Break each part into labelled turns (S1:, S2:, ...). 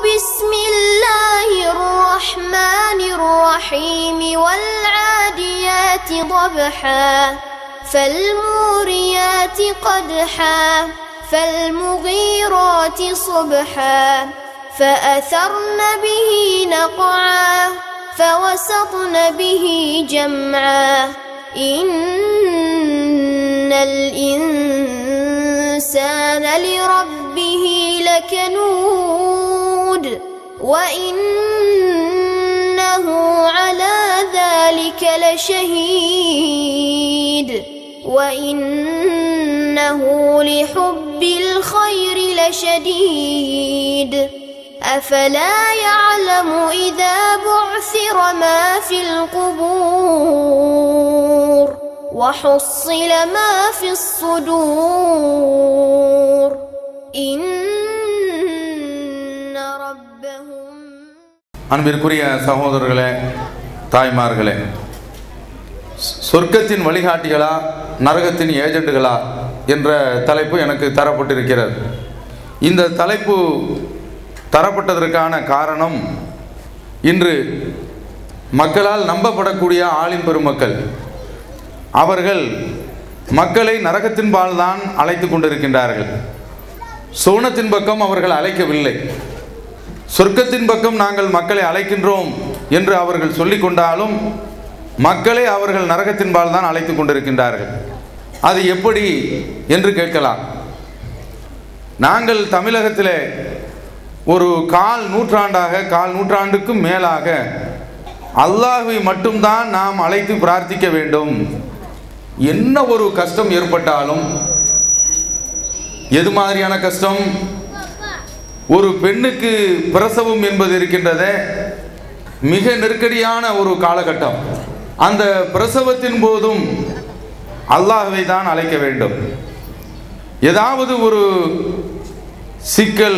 S1: بسم الله الرحمن الرحيم والعاديات ضبحا فالموريات قدحا فالمغيرات صبحا فأثرن به نقعا فوسطن به جمعا إن الإنسان لربه لكنود وإنه على ذلك لشهيد وإنه لحب الخير لشديد أفلا يعلم إذا بعثر ما في القبور وحصل ما في الصدور إن ربهم
S2: அன்பிற்குரிய சகோதரர்களே தாய்மார்களே சொர்க்கத்தின் வழிகாட்டிகளா நரகத்தின் ஏஜெண்டுகளா என்ற தலைப்பு எனக்கு தரப்பட்டிருக்கிறது இந்த தலைப்பு தரப்பட்டதற்கான காரணம் இன்று மக்களால் நம்பப்படக்கூடிய ஆளின் பெருமக்கள் அவர்கள் மக்களை நரகத்தின்பால் தான் அழைத்து கொண்டிருக்கின்றார்கள் சோனத்தின் பக்கம் அவர்கள் அழைக்கவில்லை சொர்க்கத்தின் பக்கம் நாங்கள் மக்களை அழைக்கின்றோம் என்று அவர்கள் சொல்லிக் கொண்டாலும் மக்களை அவர்கள் நரகத்தின்பால் தான் அழைத்து கொண்டிருக்கின்றார்கள் அது எப்படி என்று கேட்கலாம் நாங்கள் தமிழகத்திலே ஒரு கால் நூற்றாண்டாக கால் நூற்றாண்டுக்கும் மேலாக அல்லாஹ்வை மட்டும்தான் நாம் அழைத்து பிரார்த்திக்க வேண்டும் என்ன ஒரு கஷ்டம் ஏற்பட்டாலும் எது மாதிரியான கஷ்டம் ஒரு பெண்ணுக்கு பிரசவம் என்பது இருக்கின்றதே மிக நெருக்கடியான ஒரு காலகட்டம் அந்த பிரசவத்தின் போதும் அல்லாஹ்வை தான் அழைக்க வேண்டும் ஏதாவது ஒரு சிக்கல்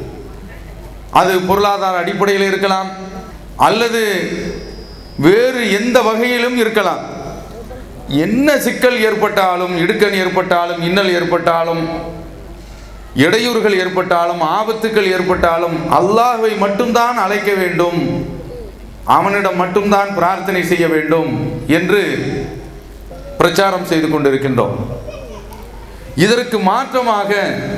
S2: அது பொருளாதார அடிப்படையில் இருக்கலாம் அல்லது வேறு எந்த வகையிலும் இருக்கலாம் என்ன சிக்கல் ஏற்பட்டாலும் இடுக்கண் ஏற்பட்டாலும் இன்னல் ஏற்பட்டாலும் இடையூறுகள் ஏற்பட்டாலும் ஆபத்துக்கள் ஏற்பட்டாலும் அல்லாஹ்வை மட்டும்தான் அழைக்க வேண்டும் அவனிடம் மட்டும்தான் பிரார்த்தனை செய்ய வேண்டும் என்று பிரச்சாரம் செய்து கொண்டிருக்கின்றோம் இதற்கு மாற்றமாக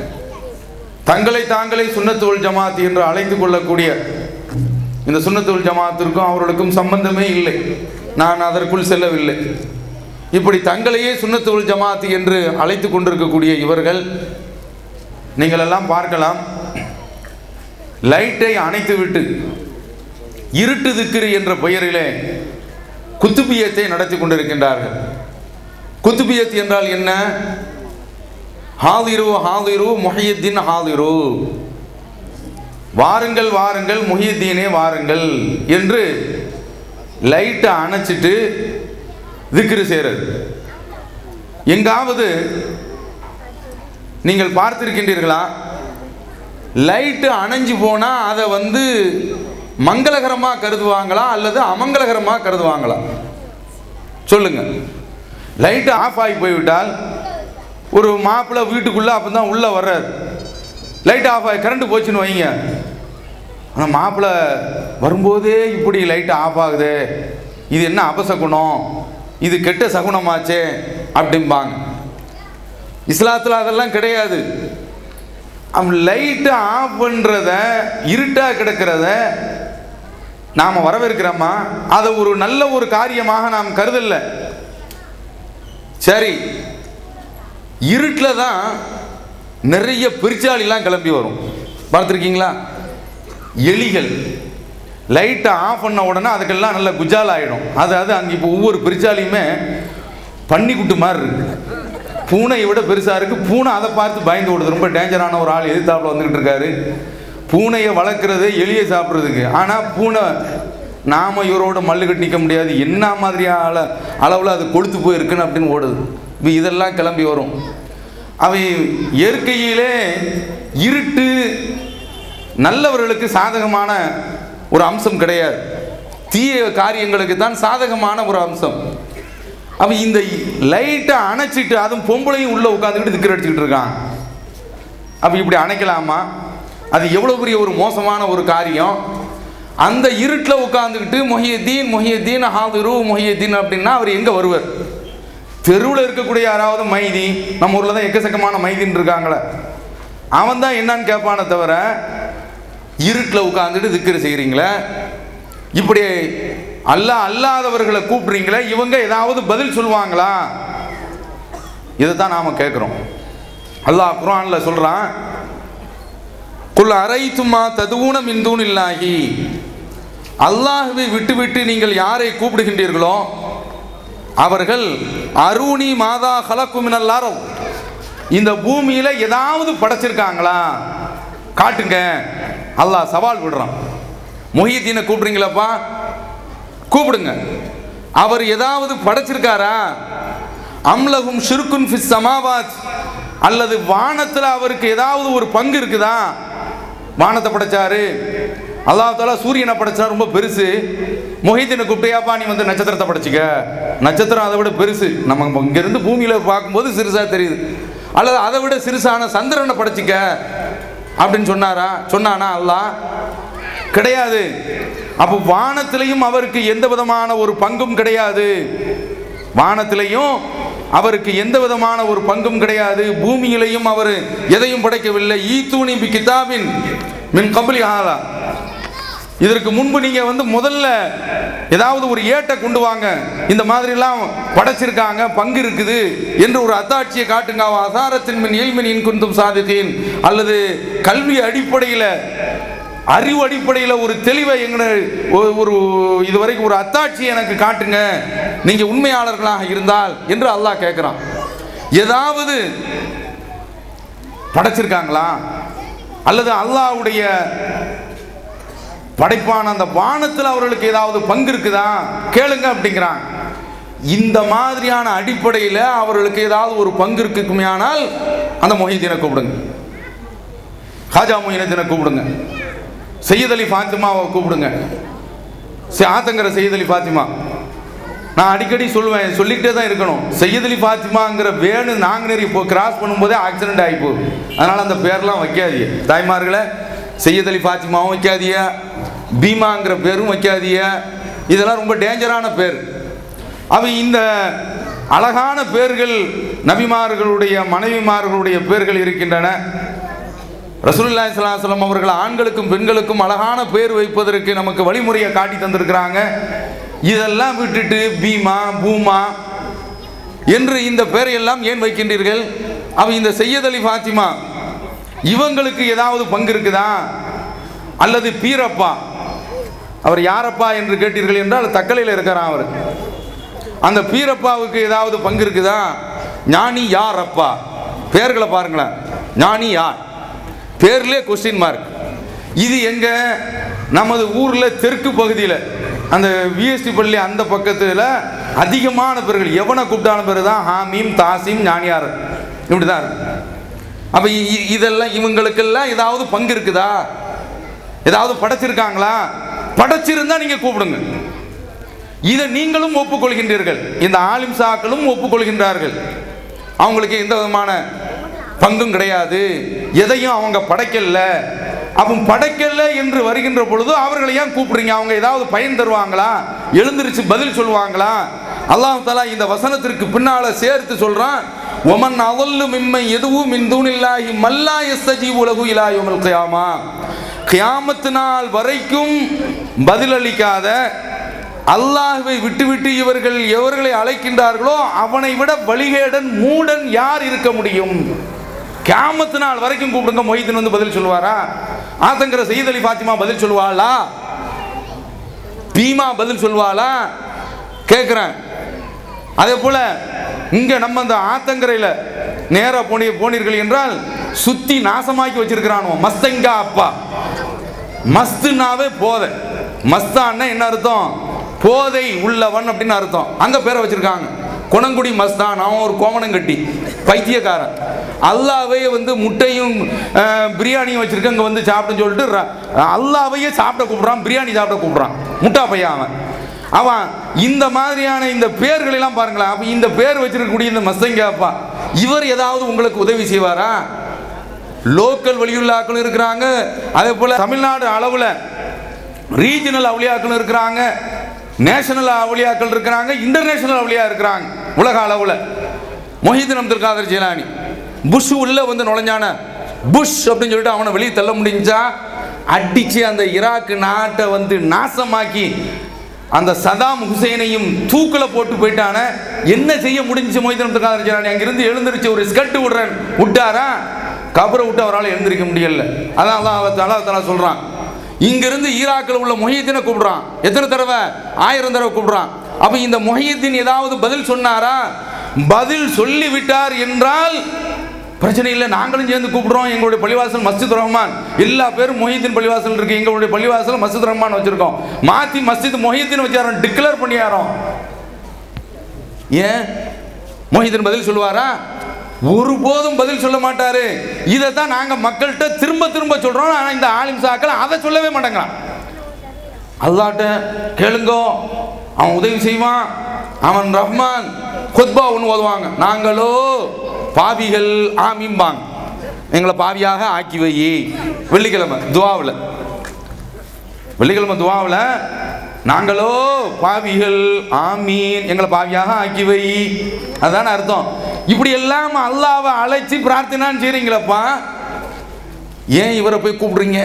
S2: தங்களை தாங்களே சுண்ணத்துவல் ஜமாத் என்று அழைத்து கொள்ளக்கூடிய இந்த சுண்ணத்துவல் ஜமாத்திற்கும் அவர்களுக்கும் சம்பந்தமே இல்லை நான் அதற்குள் செல்லவில்லை இப்படி தங்களையே சுண்ணத்துவல் ஜமாத் என்று அழைத்து கொண்டிருக்கக்கூடிய இவர்கள் நீங்கள் எல்லாம் பார்க்கலாம் லைட்டை அணைத்துவிட்டு இருட்டு திக்கிரி என்ற பெயரிலே குத்துபியத்தை நடத்தி கொண்டிருக்கின்றார்கள் குத்துபியத் என்றால் என்ன ஹாதிரு ஹாதிரு முஹியத்தீன் ஹாதிரு வாருங்கள் வாருங்கள் முஹியத்தீனே வாருங்கள் என்று லைட்டை அணைச்சிட்டு திக்ரு செய்கிறது எங்காவது நீங்கள் பார்த்திருக்கின்றீர்களா லைட்டு அணைஞ்சு போனால் அதை வந்து மங்களகரமாக கருதுவாங்களா அல்லது அமங்கலகரமாக கருதுவாங்களா சொல்லுங்க லைட்டு ஆஃப் ஆகி போய்விட்டால் ஒரு மாப்பிள்ளை வீட்டுக்குள்ளே அப்போ தான் உள்ளே வர்றாரு லைட் ஆஃப் ஆகி கரண்ட் போச்சுன்னு வைங்க ஆனால் மாப்பிள்ளை வரும்போதே இப்படி லைட் ஆஃப் ஆகுது இது என்ன அபசகுணம் இது கெட்ட சகுனமாச்சே அப்படிம்பாங்க இஸ்லாத்தில் அதெல்லாம் கிடையாது அவன் லைட்டை ஆஃப் பண்ணுறத இருட்டாக கிடக்கிறத நாம் வரவேற்கிறோமா அதை ஒரு நல்ல ஒரு காரியமாக நாம் கருதல சரி இருட்டில் தான் நிறைய பெருச்சாலிலாம் கிளம்பி வரும் பார்த்துருக்கீங்களா எலிகள் லைட்டை ஆஃப் பண்ண உடனே அதுக்கெல்லாம் நல்ல குஜால் ஆகிடும் அது அது அங்கே இப்போ ஒவ்வொரு பெருச்சாலியுமே பன்னிக்குட்டு மாதிரி இருக்கு பூனையை விட பெருசாக இருக்குது பூனை அதை பார்த்து பயந்து ஓடுது ரொம்ப டேஞ்சரான ஒரு ஆள் எதிர்த்தாப்புல வந்துக்கிட்டு இருக்காரு பூனையை வளர்க்குறது எலியை சாப்பிட்றதுக்கு ஆனால் பூனை நாம இவரோட மல்லுக்கட்டு நிற்க முடியாது என்ன மாதிரியான அளவில் அது கொழுத்து போயிருக்குன்னு அப்படின்னு ஓடுது இப்போ இதெல்லாம் கிளம்பி வரும் அவை இயற்கையிலே இருட்டு நல்லவர்களுக்கு சாதகமான ஒரு அம்சம் கிடையாது தீய காரியங்களுக்கு தான் சாதகமான ஒரு அம்சம் அவன் இந்த லைட்டை அணைச்சிட்டு அதுவும் பொம்பளையும் உள்ளே உட்காந்துக்கிட்டு திக்கர் அடிச்சுக்கிட்டு இருக்கான் அப்போ இப்படி அணைக்கலாமா அது எவ்வளோ பெரிய ஒரு மோசமான ஒரு காரியம் அந்த இருட்டில் உட்காந்துக்கிட்டு மொஹியத்தீன் மொஹியத்தீன் ஹாதிரு மொஹியத்தீன் அப்படின்னா அவர் எங்கே வருவார் தெருவில் இருக்கக்கூடிய யாராவது மைதி நம்ம ஊரில் தான் எக்கச்சக்கமான மைதின்னு இருக்காங்களே அவன் தான் என்னன்னு கேட்பானே தவிர இருட்டில் உட்காந்துட்டு திக்கிற செய்கிறீங்களே இப்படி அல்லாஹ் அல்லாதவர்களை கூப்பிடுறீங்களே இவங்க ஏதாவது பதில் சொல்லுவாங்களா இதை தான் நாம் கேட்குறோம் அல்லாஹ் குர்ஆன்ல சொல்கிறான் குல் அரைத்துமா ததுவுன மின்தூன் இல்லாகி அல்லாஹுவை விட்டு விட்டு நீங்கள் யாரை கூப்பிடுகின்றீர்களோ அவர்கள் அருணி மாதா ஹலக்குமினல்லாரோ இந்த பூமியில ஏதாவது படைச்சிருக்காங்களா காட்டுங்க அல்லாஹ் சவால் விடுறான் மொஹியத்தீனை கூப்பிடுறீங்களாப்பா கூப்பிடுங்க அவர் ஏதாவது படைச்சிருக்காரா அம்லகும் ஷிருக்குன் ஃபிஸ் சமாவாத் அல்லது வானத்தில் அவருக்கு ஏதாவது ஒரு பங்கு இருக்குதா வானத்தை படைச்சாரு அல்லாஹ் தாலா சூரியனை படைச்சா ரொம்ப பெருசு மொஹிதீனை கூப்பிட்டியாப்பா நீ வந்து நட்சத்திரத்தை படைச்சிக்க நட்சத்திரம் அதை விட பெருசு நம்ம இங்கேருந்து பூமியில் பார்க்கும்போது சிறுசாக தெரியுது அல்லது அதை விட சிறுசான சந்திரனை படைச்சிக்க அப்படின்னு சொன்னாரா சொன்னானா அல்லாஹ் கிடையாது அப்போ வானத்திலையும் அவருக்கு எந்த விதமான ஒரு பங்கும் கிடையாது வானத்திலையும் அவருக்கு எந்த விதமான ஒரு பங்கும் கிடையாது பூமியிலையும் அவர் எதையும் படைக்கவில்லை ஈத்தூணி பி கிதாபின் மின் கபலி ஆலா இதற்கு முன்பு நீங்க வந்து முதல்ல ஏதாவது ஒரு ஏட்டை கொண்டு வாங்க இந்த மாதிரிலாம் படைச்சிருக்காங்க பங்கு இருக்குது என்று ஒரு அத்தாட்சியை காட்டுங்க அவ அசாரத்தின் மின் இல்மின் இன்குந்தும் சாதித்தேன் அல்லது கல்வி அடிப்படையில் அறிவு அடிப்படையில் ஒரு தெளிவை எங்க ஒரு- ஒரு இதுவரைக்கும் ஒரு அத்தாட்சி எனக்கு காட்டுங்க நீங்க உண்மையாளர்களாக இருந்தால் என்று அல்லாஹ் கேட்கிறான் ஏதாவது படைச்சிருக்காங்களா அல்லது அல்லாஹ்வுடைய படைப்பான அந்த வானத்தில் அவர்களுக்கு ஏதாவது பங்கு இருக்குதா கேளுங்க அப்படிங்கிறான் இந்த மாதிரியான அடிப்படையில் அவர்களுக்கு ஏதாவது ஒரு பங்கு இருக்குமையானால் அந்த மொஹிதீனை கூப்பிடுங்க ஹாஜா மொஹிதீனை கூப்பிடுங்க சையத் அலி ஃபாத்திமாவை கூப்பிடுங்க சி- ஆத்தங்கர சையத் அலி ஃபாத்திமா நான் அடிக்கடி சொல்லுவேன் சொல்லிக்கிட்டே தான் இருக்கணும் சையத் அலி ஃபாத்திமாங்கிற வேணு நாங்குநேரி இப்போ கிராஸ் பண்ணும்போதே ஆக்சிடென்ட் ஆகி போகுது அதனால் அந்த பேர்லாம் வைக்காதீங்க தாய்மார்களே சையத் அலி ஃபாத்திமாவும் வைக்காதீங்க பீமாங்கிற பேரும் வைக்காதீங்க இதெல்லாம் ரொம்ப டேஞ்சரான பேர் அவ இந்த அழகான பேர்கள் நபிமார்களுடைய மனைவிமார்களுடைய பேர்கள் இருக்கின்றன ரசூலுல்லாஹி ஸல்லல்லாஹு அலைஹி வஸல்லம் அவர்கள் ஆண்களுக்கும் பெண்களுக்கும் அழகான பேர் வைப்பதற்கு நமக்கு வழிமுறையை காட்டி தந்திருக்கிறாங்க இதெல்லாம் விட்டுட்டு பீமா பூமா என்று இந்த பெயரையெல்லாம் ஏன் வைக்கின்றீர்கள் அவ இந்த செய்யத் அலி ஃபாத்திமா இவங்களுக்கு ஏதாவது பங்கு இருக்குதா அல்லது பீரப்பா அவர் யாரப்பா என்று கேட்டீர்கள் என்றால் தக்கலையில் இருக்கிறான் அவர் அந்த பீரப்பாவுக்கு ஏதாவது பங்கு இருக்குதா ஞானி யார் அப்பா பேர்களை பாருங்களேன் ஞானி யார் பேர்லேயே கொஸ்டின் மார்க் இது எங்க நமது ஊரில் தெற்கு பகுதியில் அந்த விஎஸ்டி பள்ளி அந்த பக்கத்தில் அதிகமான பேர்கள் எவனை கூப்பிட்டான பேர் தான் ஹாமீம் தாசிம் ஞானியார் இப்படி தான் இருக்கு அப்போ இதெல்லாம் இவங்களுக்கெல்லாம் ஏதாவது பங்கு இருக்குதா ஏதாவது படைச்சிருக்காங்களா படைச்சிருந்தா நீங்க கூப்பிடுங்க இதை நீங்களும் ஒப்புக்கொள்கின்றீர்கள் இந்த ஆலிம் சாக்களும் ஒப்புக்கொள்கின்றார்கள் அவங்களுக்கு எந்த விதமான பங்கும் கிடையாது எதையும் அவங்க படைக்கல அவன் படைக்கல என்று வருகின்ற பொழுது அவர்களை ஏன் கூப்பிடுறீங்க அவங்க ஏதாவது பயன் தருவாங்களா எழுந்திருச்சு பதில் சொல்லுவாங்களா அல்லாஹ் தஆலா இந்த வசனத்திற்கு பின்னால சேர்த்து சொல்றான் ஒமன் அவல்லு மிம்மை எதுவும் மின் தூணில்லாஹி மல்லா எஸ்தஜி உலகு இலாயுமல் கியாமா கியாமத்து நாள் வரைக்கும் பதிலளிக்காத அல்லாஹ்வை விட்டுவிட்டு இவர்கள் எவர்களை அழைக்கின்றார்களோ அவனை விட வழிகேடன் மூடன் யார் இருக்க முடியும் கியாமத்து நாள் வரைக்கும் கூப்பிடுங்க மொய்தீன் வந்து பதில் சொல்லுவாரா ஆத்தங்கிற சையத் அலி ஃபாத்திமா பதில் சொல்லுவாளா பீமா பதில் சொல்லுவாளா கேட்குறேன் அதே போல இங்க நம்ம அந்த ஆத்தங்கரையில் நேரா போனி போனீர்கள் என்றால் சுத்தி நாசமாக்கி வச்சிருக்கிறானோ மஸ்தங்கா அப்பா மஸ்துனாவே போதை மஸ்தான்னா என்ன அர்த்தம் போதை உள்ளவன் அப்படின்னு அர்த்தம் அங்க பேரை வச்சிருக்காங்க குணங்குடி மஸ்தான் அவன் ஒரு கோமணம் கட்டி பைத்தியக்காரன் அல்லாவே வந்து முட்டையும் அஹ், பிரியாணியும் வச்சிருக்க இங்க வந்து சாப்பிட்டுன்னு சொல்லிட்டு ர- அல்லாவையே சாப்பிட கூப்பிடுறான் பிரியாணி சாப்பிட கூப்பிடுறான் முட்டா பையன் அவன் அவன் இந்த மாதிரியான இந்த பேர்கள் எல்லாம் பாருங்களேன் அப்ப இந்த பேர் வச்சிருக்கக்கூடிய இந்த மஸ்தங்க அப்பா இவர் ஏதாவது உங்களுக்கு உதவி செய்வாரா லோக்கல் வழியுள்ளாக்களும் இருக்கிறாங்க அதே போல தமிழ்நாடு அளவில் ரீஜனல் அவுளியாக்கள் இருக்கிறாங்க நேஷனல் அவுளியாக்கள் இருக்கிறாங்க இன்டர்நேஷனல் அவுளியா இருக்கிறாங்க உலக அளவில் மொஹிதீன் அப்துல் காதர் ஜிலானி புஷ் உள்ள வந்து நுழைஞ்சான புஷ் அப்படின்னு சொல்லிட்டு அவனை வெளியே தள்ள முடிஞ்சா அடிச்சு அந்த ஈராக் நாட்டை வந்து நாசமாக்கி அந்த சதாம் ஹுசைனையும் தூக்கில போட்டு போயிட்டான என்ன செய்ய முடிஞ்சு மொய்தீன் அப்துல் காதர் ஜிலானி அங்கிருந்து எழுந்திருச்சு ஒரு ஸ்கர்ட் விடுறேன் விட்டாரா கபரை விட்டு அவரால் எழுந்திருக்க முடியல அதான் அதான் அல்லா அல்லா தலா சொல்றான் இங்கிருந்து ஈராக்கில் உள்ள மொஹியத்தினை கூப்பிடுறான் எத்தனை தடவை ஆயிரம் தடவை கூப்பிடுறான் அப்ப இந்த மொஹியத்தின் ஏதாவது பதில் சொன்னாரா பதில் சொல்லிவிட்டார் என்றால் பிரச்சனை இல்லை நாங்களும் சேர்ந்து கூப்பிடுறோம் எங்களுடைய பள்ளிவாசல் மஸ்ஜித் ரஹ்மான் எல்லா பேரும் மொஹிதீன் பள்ளிவாசல் இருக்கு எங்களுடைய பள்ளிவாசல் மஸ்ஜித் ரஹ்மான் வச்சிருக்கோம் மாத்தி மஸ்ஜித் மொஹிதீன் வச்சாரோம் டிக்ளேர் பண்ணியாரோம் ஏன் மொஹிதீன் பதில் சொல்லுவாரா ஒருபோதும் பதில் சொல்ல மாட்டாரு இதை தான் நாங்க மக்கள்கிட்ட திரும்ப திரும்ப சொல்றோம் ஆனா இந்த ஆலிம் சாக்கள் அதை சொல்லவே மாட்டேங்கிறான் அல்லாட்ட கேளுங்கோ அவன் உதவி செய்வான் அவன் ரஹ்மான் குத்பா ஒன்று ஓதுவாங்க நாங்களோ பாவிகள் ஆமிம்பாங்க எங்களை பாவியாக ஆக்கி வை வெள்ளிக்கிழமை துவாவில் வெள்ளிக்கிழமை துவாவில் நாங்களோ பாவிகள் ஆமீன் எங்களை பாவியாக ஆக்கி வை அதான அர்த்தம் இப்படி எல்லாம் அல்லாவை அழைச்சி பிரார்த்தனான்னு செய்றீங்களப்பா ஏன் இவரை போய் கூப்பிடுறீங்க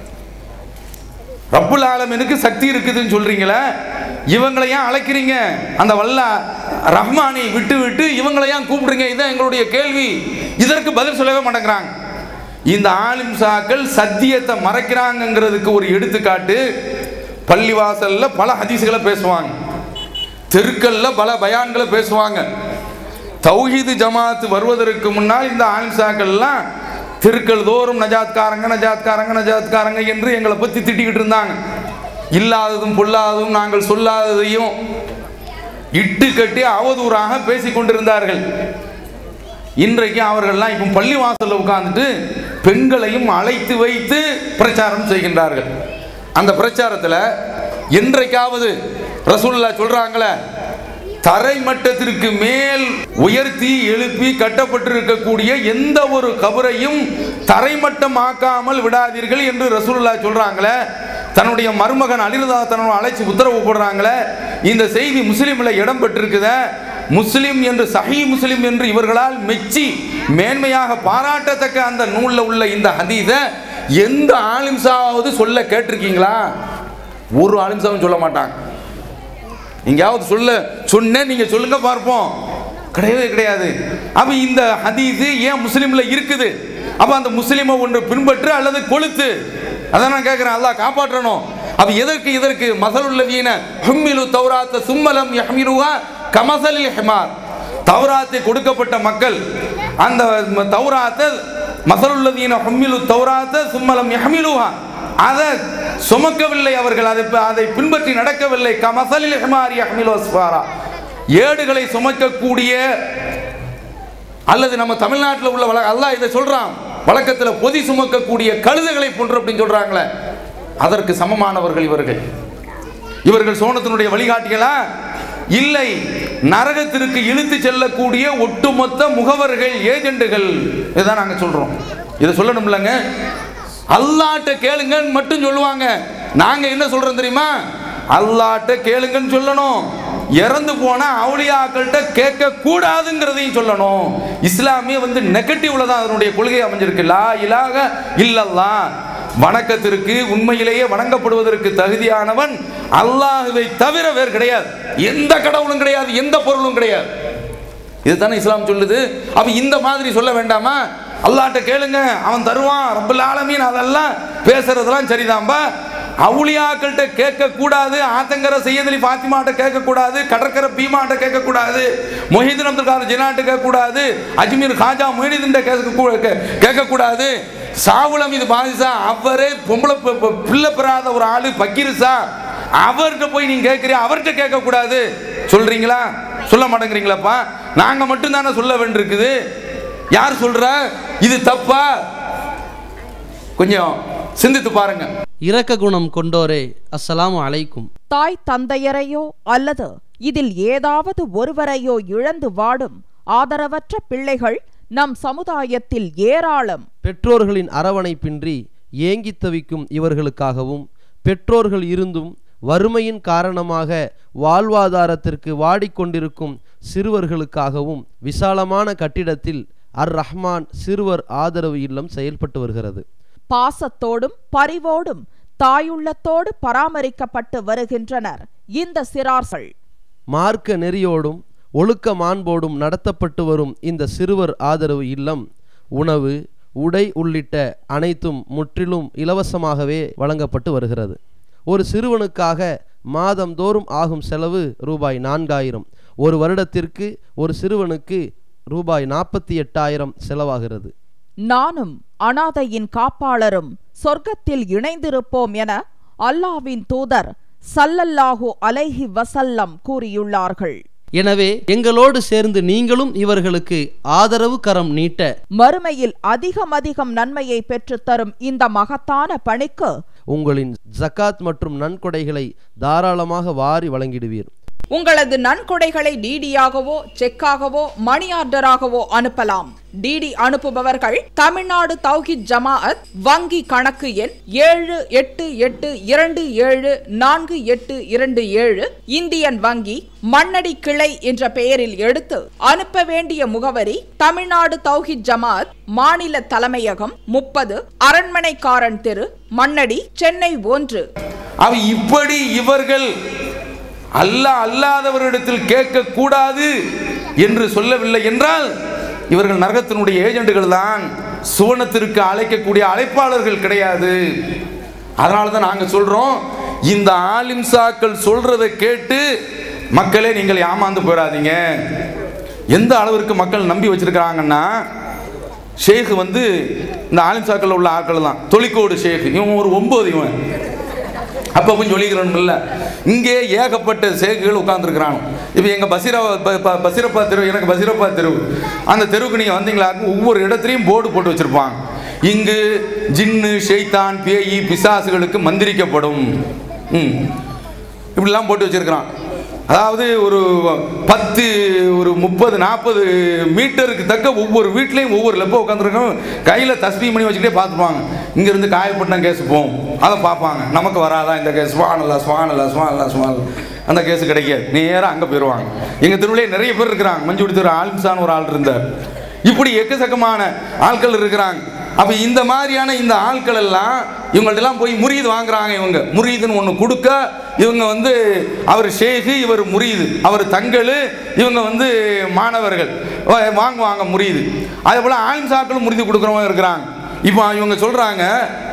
S2: ரப்புல் ஆலமீனுக்கு சக்தி இருக்குதுன்னு சொல்றீங்களே இவங்களை ஏன் அழைக்கிறீங்க அந்த வல்ல ரஹ்மானை விட்டு விட்டு இவங்களை ஏன் கூப்பிடுறீங்க இதான் எங்களுடைய கேள்வி இதற்கு பதில் சொல்லவே மாட்டேங்கிறாங்க இந்த ஆலிம் சாக்கள் சத்தியத்தை மறைக்கிறாங்கங்கிறதுக்கு ஒரு எடுத்துக்காட்டு பள்ளிவாசல்ல பல ஹதீஸ்களை பேசுவாங்க தெருக்கல்ல பல பயான்களை பேசுவாங்க தௌஹீது ஜமாத் வருவதற்கு முன்னால் இந்த ஆலிம் சாக்கள்லாம் தெருக்கள் தோறும் நஜாத்காரங்க நஜாத்காரங்க நஜாத்காரங்க என்று எங்களை பற்றி திட்டிக்கிட்டு இருந்தாங்க இல்லாததும் பொல்லாததும் நாங்கள் சொல்லாததையும் இட்டு கட்டி அவதூறாக பேசிக் கொண்டிருந்தார்கள் இன்றைக்கு அவர்கள்லாம் இப்போ பள்ளி வாசல்ல உட்கார்ந்துட்டு பெண்களையும் அழைத்து வைத்து பிரச்சாரம் செய்கின்றார்கள் அந்த பிரச்சாரத்தில் என்றைக்காவது ரசூலுல்லா சொல்றாங்களே தரை மட்டத்திற்கு மேல் உயர்த்தி எழுப்பி கட்டப்பட்டிருக்கக்கூடிய எந்த ஒரு கபரையும் தரைமட்டம் ஆக்காமல் விடாதீர்கள் என்று ரசூலுல்லா சொல்றாங்களே தன்னுடைய மருமகன் அலிரதா தன்னோட அழைச்சி உத்தரவு போடுறாங்களே இந்த செய்தி முஸ்லீம்ல இடம் பெற்றிருக்குத முஸ்லிம் என்று சஹி முஸ்லிம் என்று இவர்களால் மெச்சி மேன்மையாக பாராட்டத்தக்க அந்த நூலில் உள்ள இந்த ஹதீஸை எந்த ஆலிம்சாவது சொல்ல கேட்டிருக்கீங்களா ஒரு ஆலிம்சாவும் சொல்ல மாட்டாங்க எங்கேயாவது சொல்ல சொன்னேன் நீங்க சொல்லுங்க பார்ப்போம் கிடையவே கிடையாது அப்ப இந்த ஹதீஸ் ஏன் முஸ்லீம்ல இருக்குது அப்ப அந்த முஸ்லீமை ஒன்று பின்பற்று அல்லது கொளுத்து அதான் நான் கேட்கிறேன் அல்லாஹ் காப்பாற்றணும் அப்ப எதற்கு இதற்கு மசலுள்ளவீன ஹும்மிலு தௌராத்த சும்மலம் யஹ்மிலுஹா கமசலில் ஹிமார் தௌராத்தை கொடுக்கப்பட்ட மக்கள் அந்த தௌராத்தை மசலுள்ளவீன ஹும்மிலு தௌராத்த சும்மலம் யஹ்மிலுஹா அதை சுமக்கவில்லை அவர்கள் அதை அதை பின்பற்றி நடக்கவில்லை கமசலில் ஹிமாரி அஹ்மில் வஸ்வாரா ஏடுகளை சுமக்கக்கூடிய அல்லது நம்ம தமிழ்நாட்டில் உள்ள வழ அல்லாஹ் இதை சொல்றான் வழக்கத்தில் பொதி சுமக்கக்கூடிய கழுதைகளை போன்று அப்படின்னு சொல்றாங்களே அதற்கு சமமானவர்கள் இவர்கள் இவர்கள் சோனத்தினுடைய வழிகாட்டிகளா இல்லை நரகத்திற்கு இழுத்து செல்லக்கூடிய ஒட்டுமொத்த முகவர்கள் ஏஜெண்டுகள் இதுதான் நாங்கள் சொல்றோம் இதை சொல்லணும்லங்க அல்லாட்ட கேளுங்கன்னு மட்டும் சொல்லுவாங்க நாங்க என்ன சொல்றோம் தெரியுமா அல்லாட்ட கேளுங்கன்னு சொல்லணும் இறந்து போன அவுளியாக்கள்கிட்ட கேட்க கூடாதுங்கிறதையும் சொல்லணும் இஸ்லாமிய வந்து நெகட்டிவ்ல தான் அதனுடைய கொள்கை அமைஞ்சிருக்கு லா இலாக இல்லல்லா வணக்கத்திற்கு உண்மையிலேயே வணங்கப்படுவதற்கு தகுதியானவன் அல்லாஹுவை தவிர வேறு கிடையாது எந்த கடவுளும் கிடையாது எந்த பொருளும் கிடையாது இதுதானே இஸ்லாம் சொல்லுது அப்ப இந்த மாதிரி சொல்ல வேண்டாமா அல்லாட்ட கேளுங்க அவன் தருவான் ரப்பல் ஆலமீன் அதெல்லாம் பேசுறதெல்லாம் சரிதான்பா அவுளியாக்கள்கிட்ட கேட்க கூடாது ஆத்தங்கர செய்யதலி பாத்திமாட்ட கேட்க கூடாது கடற்கரை பீமாட்ட கேட்க கூடாது மொஹிதீன் அப்துல் காதர் ஜினாட்ட கேட்க கூடாது அஜ்மீர் காஜா மொஹிதீன் கேட்க கூடாது சாவுலம் இது பாதிசா அவரே பொம்பளை பி- பி- பிள்ளை பெறாத ஒரு ஆளு பக்கீருசா அவர்கிட்ட போய் நீங்க கேட்குறீங்க அவர்கிட்ட கேட்க கூடாது சொல்றீங்களா சொல்ல மாட்டேங்கிறீங்களாப்பா நாங்க மட்டும் தானே சொல்ல வேண்டியிருக்குது யார் சொல்ற இது தப்பா கொஞ்சம் சிந்தித்து பாருங்க
S3: இரக்க குணம் கொண்டோரே அஸ்ஸலாமு அலைக்கும்
S4: தாய் தந்தையரையோ அல்லது இதில் ஏதாவது ஒருவரையோ இழந்து வாடும் ஆதரவற்ற பிள்ளைகள் நம் சமுதாயத்தில் ஏராளம்
S3: பெற்றோர்களின் அரவணைப்பின்றி ஏங்கித் தவிக்கும் இவர்களுக்காகவும் பெற்றோர்கள் இருந்தும் வறுமையின் காரணமாக வாழ்வாதாரத்திற்கு வாடிக்கொண்டிருக்கும் சிறுவர்களுக்காகவும் விசாலமான கட்டிடத்தில் அர் ரஹ்மான் சிறுவர் ஆதரவு இல்லம் செயல்பட்டு வருகிறது
S4: பாசத்தோடும் பரிவோடும் தாயுள்ளத்தோடு பராமரிக்கப்பட்டு வருகின்றனர் இந்த சிறார்கள்
S3: மார்க்க நெறியோடும் ஒழுக்க மாண்போடும் நடத்தப்பட்டு வரும் இந்த சிறுவர் ஆதரவு இல்லம் உணவு உடை உள்ளிட்ட அனைத்தும் முற்றிலும் இலவசமாகவே வழங்கப்பட்டு வருகிறது ஒரு சிறுவனுக்காக மாதந்தோறும் ஆகும் செலவு ரூபாய் நான்காயிரம் ஒரு வருடத்திற்கு ஒரு சிறுவனுக்கு ரூபாய் நாற்பத்தி எட்டாயிரம் செலவாகிறது
S4: நானும் அனாதையின் காப்பாளரும் சொர்க்கத்தில் இணைந்திருப்போம் என அல்லாவின் தூதர் சல்லல்லாஹு அலைஹி வசல்லம் கூறியுள்ளார்கள்
S3: எனவே எங்களோடு சேர்ந்து நீங்களும் இவர்களுக்கு ஆதரவு கரம் நீட்ட
S4: மறுமையில் அதிகம் அதிகம் நன்மையை பெற்றுத்தரும் இந்த மகத்தான பணிக்கு
S3: உங்களின் ஜகாத் மற்றும் நன்கொடைகளை தாராளமாக வாரி வழங்கிடுவீர்
S4: உங்களது நன்கொடைகளை டிடியாகவோ செக்காகவோ மணி ஆர்டராகவோ அனுப்பலாம் டிடி அனுப்புபவர்கள் தமிழ்நாடு தௌஹித் ஜமாஅத் வங்கி கணக்கு எண் ஏழு எட்டு எட்டு இரண்டு ஏழு நான்கு எட்டு இரண்டு ஏழு இந்தியன் வங்கி மண்ணடி கிளை என்ற பெயரில் எடுத்து அனுப்ப வேண்டிய முகவரி தமிழ்நாடு தௌஹித் ஜமாஅத் மாநில தலைமையகம் முப்பது அரண்மனைக்காரன் தெரு மண்ணடி சென்னை ஒன்று
S2: அவ இப்படி இவர்கள் அல்லாஹ் அல்லாதவரிடத்தில் கேட்கக்கூடாது என்று சொல்லவில்லை என்றால் இவர்கள் நரகத்தினுடைய ஏஜெண்டுகள் தான் சுவனத்திற்கு அழைக்கக்கூடிய அழைப்பாளர்கள் கிடையாது அதனால தான் நாங்கள் சொல்றோம் இந்த ஆலிம்சாக்கள் சொல்றதை கேட்டு மக்களே நீங்கள் ஏமாந்து போயிடாதீங்க எந்த அளவிற்கு மக்கள் நம்பி வச்சிருக்கிறாங்கன்னா ஷேக் வந்து இந்த ஆலிம்சாக்கள் உள்ள ஆட்கள் தான் தொழிக்கோடு ஷேக் இவன் ஒரு ஒன்பது இவன் அப்போ கொஞ்சம் சொல்லிக்கிறோம்ல இங்கே ஏகப்பட்ட சேகுகள் உட்காந்துருக்குறாங்க இப்போ எங்கள் பசீரா ப- ப- பசீரப்பா தெரு எனக்கு பசீரப்பா தெரு அந்த தெருவுக்கு நீங்கள் வந்தீங்களா ஒவ்வொரு இடத்துலையும் போர்டு போட்டு வச்சுருப்பாங்க இங்கு ஜின்னு ஷெய்தான் பேயி பிசாசுகளுக்கு மந்திரிக்கப்படும் ம் இப்படிலாம் போட்டு வச்சிருக்கிறான் அதாவது ஒரு பத்து ஒரு முப்பது நாற்பது மீட்டருக்கு தக்க ஒவ்வொரு வீட்லேயும் ஒவ்வொரு லெப்போ உட்காந்துருக்கோம் கையில் தஸ்பீ பண்ணி வச்சுக்கிட்டே பார்த்துப்பாங்க இங்கேருந்து காயப்பட்டினம் கேஸ் போவோம் அதை பார்ப்பாங்க நமக்கு வராதா இந்த கேஸ் ஸ்வானல்லா ஸ்வானல்லா ஸ்வானல்லா ஸ்வானல்லா அந்த கேஸ் கிடைக்காது நேராக அங்கே போயிடுவாங்க எங்கள் தெருவிலே நிறைய பேர் இருக்கிறாங்க மஞ்சு தெரு ஆலிம்சான் ஒரு ஆள் இருந்தார் இப்படி எக்கச்சக்கமான ஆட்கள் இருக்கிறாங்க அப்ப இந்த மாதிரியான இந்த ஆட்கள் எல்லாம் இவங்கள்ட்டெல்லாம் போய் முரீது வாங்குறாங்க இவங்க முரீதுன்னு ஒன்று கொடுக்க இவங்க வந்து அவர் ஷேகு இவர் முரீது அவர் தங்கள் இவங்க வந்து மாணவர்கள் வா- வாங்குவாங்க முரீது அதே போல் ஆலிம் சாக்களும் முறிது கொடுக்குறவங்க இருக்கிறாங்க இப்போ இவங்க சொல்கிறாங்க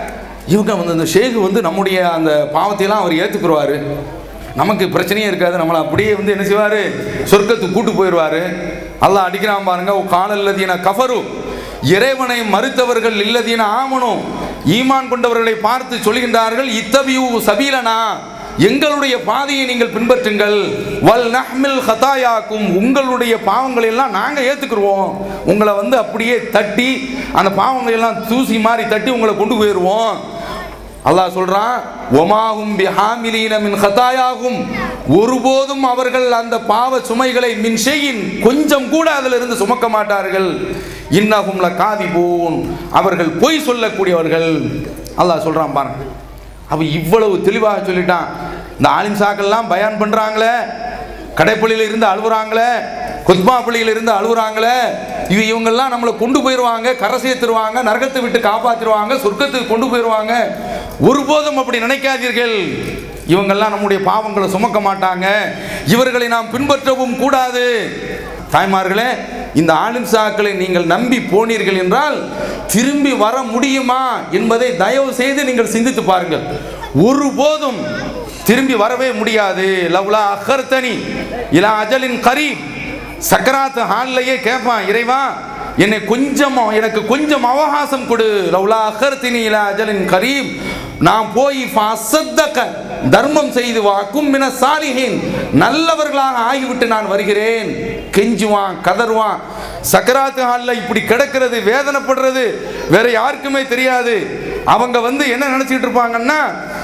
S2: இவங்க வந்து இந்த ஷேகு வந்து நம்முடைய அந்த பாவத்தையெல்லாம் அவர் ஏற்றுக்குருவார் நமக்கு பிரச்சனையே இருக்காது நம்மளை அப்படியே வந்து என்ன செய்வார் சொர்க்கத்துக்கு கூட்டு போயிடுவார் அல்லாஹ் அடிக்கிறான் பாருங்க காலல்லதீன கஃபரு இறைவனை மறுத்தவர்கள் இல்லதீன ஆமனும் ஈமான் கொண்டவர்களை பார்த்து சொல்கின்றார்கள் இத்தபியூ சபீலனா எங்களுடைய பாதையை நீங்கள் பின்பற்றுங்கள் வல் நஹ்மில் ஹதாயாக்கும் உங்களுடைய பாவங்களை எல்லாம் நாங்கள் ஏற்றுக்குருவோம் உங்களை வந்து அப்படியே தட்டி அந்த பாவங்களை எல்லாம் தூசி மாதிரி தட்டி உங்களை கொண்டு போயிடுவோம் அல்லாஹ் சொல்றான் ஒமாகும் பிஹாமிலீன மின் ஹதாயாகும் ஒருபோதும் அவர்கள் அந்த பாவ சுமைகளை மின் செய்யின் கொஞ்சம் கூட அதில் இருந்து சுமக்க மாட்டார்கள் இன்னகும் ல காதிபூன் அவர்கள் பொய் சொல்லக்கூடியவர்கள் அல்லாஹ் சொல்றான் பாருங்க அவ இவ்வளவு தெளிவாக சொல்லிட்டான் இந்த ஆலிம் சாக்கள்லாம் பயான் பண்றாங்களே கடைப்பள்ளியில இருந்து அழுவுறாங்களே குத்மா பள்ளியில இருந்து அழுவுறாங்களே இது இவங்கெல்லாம் நம்மளை கொண்டு போயிடுவாங்க கரை சேர்த்துருவாங்க நரகத்தை விட்டு காப்பாத்திடுவாங்க சொர்க்கத்துக்கு கொண்டு போயிடுவாங்க ஒருபோதும் அப்படி நினைக்காதீர்கள் இவங்கெல்லாம் நம்முடைய பாவங்களை சுமக்க மாட்டாங்க இவர்களை நாம் பின்பற்றவும் கூடாது தாய்மார்களே இந்த ஆலிம் சாக்களை நீங்கள் நம்பி போனீர்கள் என்றால் திரும்பி வர முடியுமா என்பதை தயவு செய்து நீங்கள் சிந்தித்து பாருங்கள் ஒருபோதும் திரும்பி வரவே முடியாது லவ்லா அஹர்தனி இலா அஜலின் கரீப் சக்கராத் ஹால்லையே கேட்பான் இறைவா என்னை கொஞ்சம் எனக்கு கொஞ்சம் அவகாசம் கொடு லவ்லா அஹர்தினி இலா அஜலின் கரீப் நான் போய் ஃபஅஸ்ஸத்தக தர்மம் செய்து வாக்கும் மின சாலிஹின் நல்லவர்களாக ஆகிவிட்டு நான் வருகிறேன் கெஞ்சுவான் கதறுவான் சக்கராத்து ஹாலில் இப்படி கிடக்கிறது வேதனைப்படுறது வேற யாருக்குமே தெரியாது அவங்க வந்து என்ன நினைச்சிட்டு இருப்பாங்கன்னா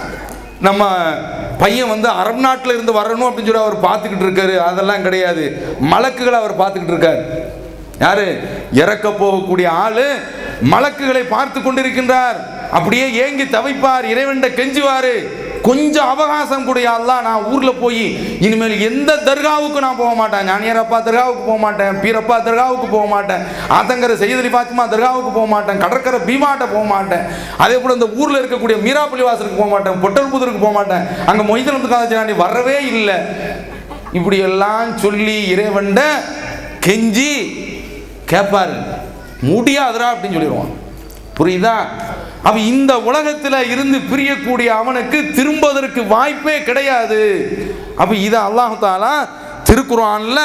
S2: நம்ம பையன் வந்து அரபு நாட்டில் இருந்து வரணும் அப்படின்னு சொல்லி அவர் பார்த்துக்கிட்டு இருக்காரு அதெல்லாம் கிடையாது மலக்குகளை அவர் பார்த்துக்கிட்டு இருக்காரு யாரு இறக்க போகக்கூடிய ஆளு மலக்குகளை பார்த்து கொண்டிருக்கின்றார் அப்படியே ஏங்கி தவிப்பார் இறைவன்ட கெஞ்சுவாரு கொஞ்சம் அவகாசம் கூடிய அல்லாஹ் நான் ஊர்ல போய் இனிமேல் எந்த தர்காவுக்கு நான் போக மாட்டேன் ஞானியரப்பா தர்காவுக்கு போக மாட்டேன் பீரப்பா தர்காவுக்கு போக மாட்டேன் ஆத்தங்கர செய்தலி பாத்திமா தர்காவுக்கு போக மாட்டேன் கடற்கரை பீமாட்ட போக மாட்டேன் அதே போல இந்த ஊர்ல இருக்கக்கூடிய மீராப்பள்ளி வாசலுக்கு போக மாட்டேன் பொட்டல்புதருக்கு போக மாட்டேன் அங்க மொய்தனத்து காலச்சாண்டி வரவே இல்லை இப்படி எல்லாம் சொல்லி இறைவன்ட கெஞ்சி கேட்பாரு முடியாதுடா அப்படின்னு சொல்லிடுவான் புரியுதா அவன் இந்த உலகத்தில் இருந்து பிரியக்கூடிய அவனுக்கு திரும்புவதற்கு வாய்ப்பே கிடையாது அப்ப இதை அல்லாஹ் தாலா திருக்குறான்ல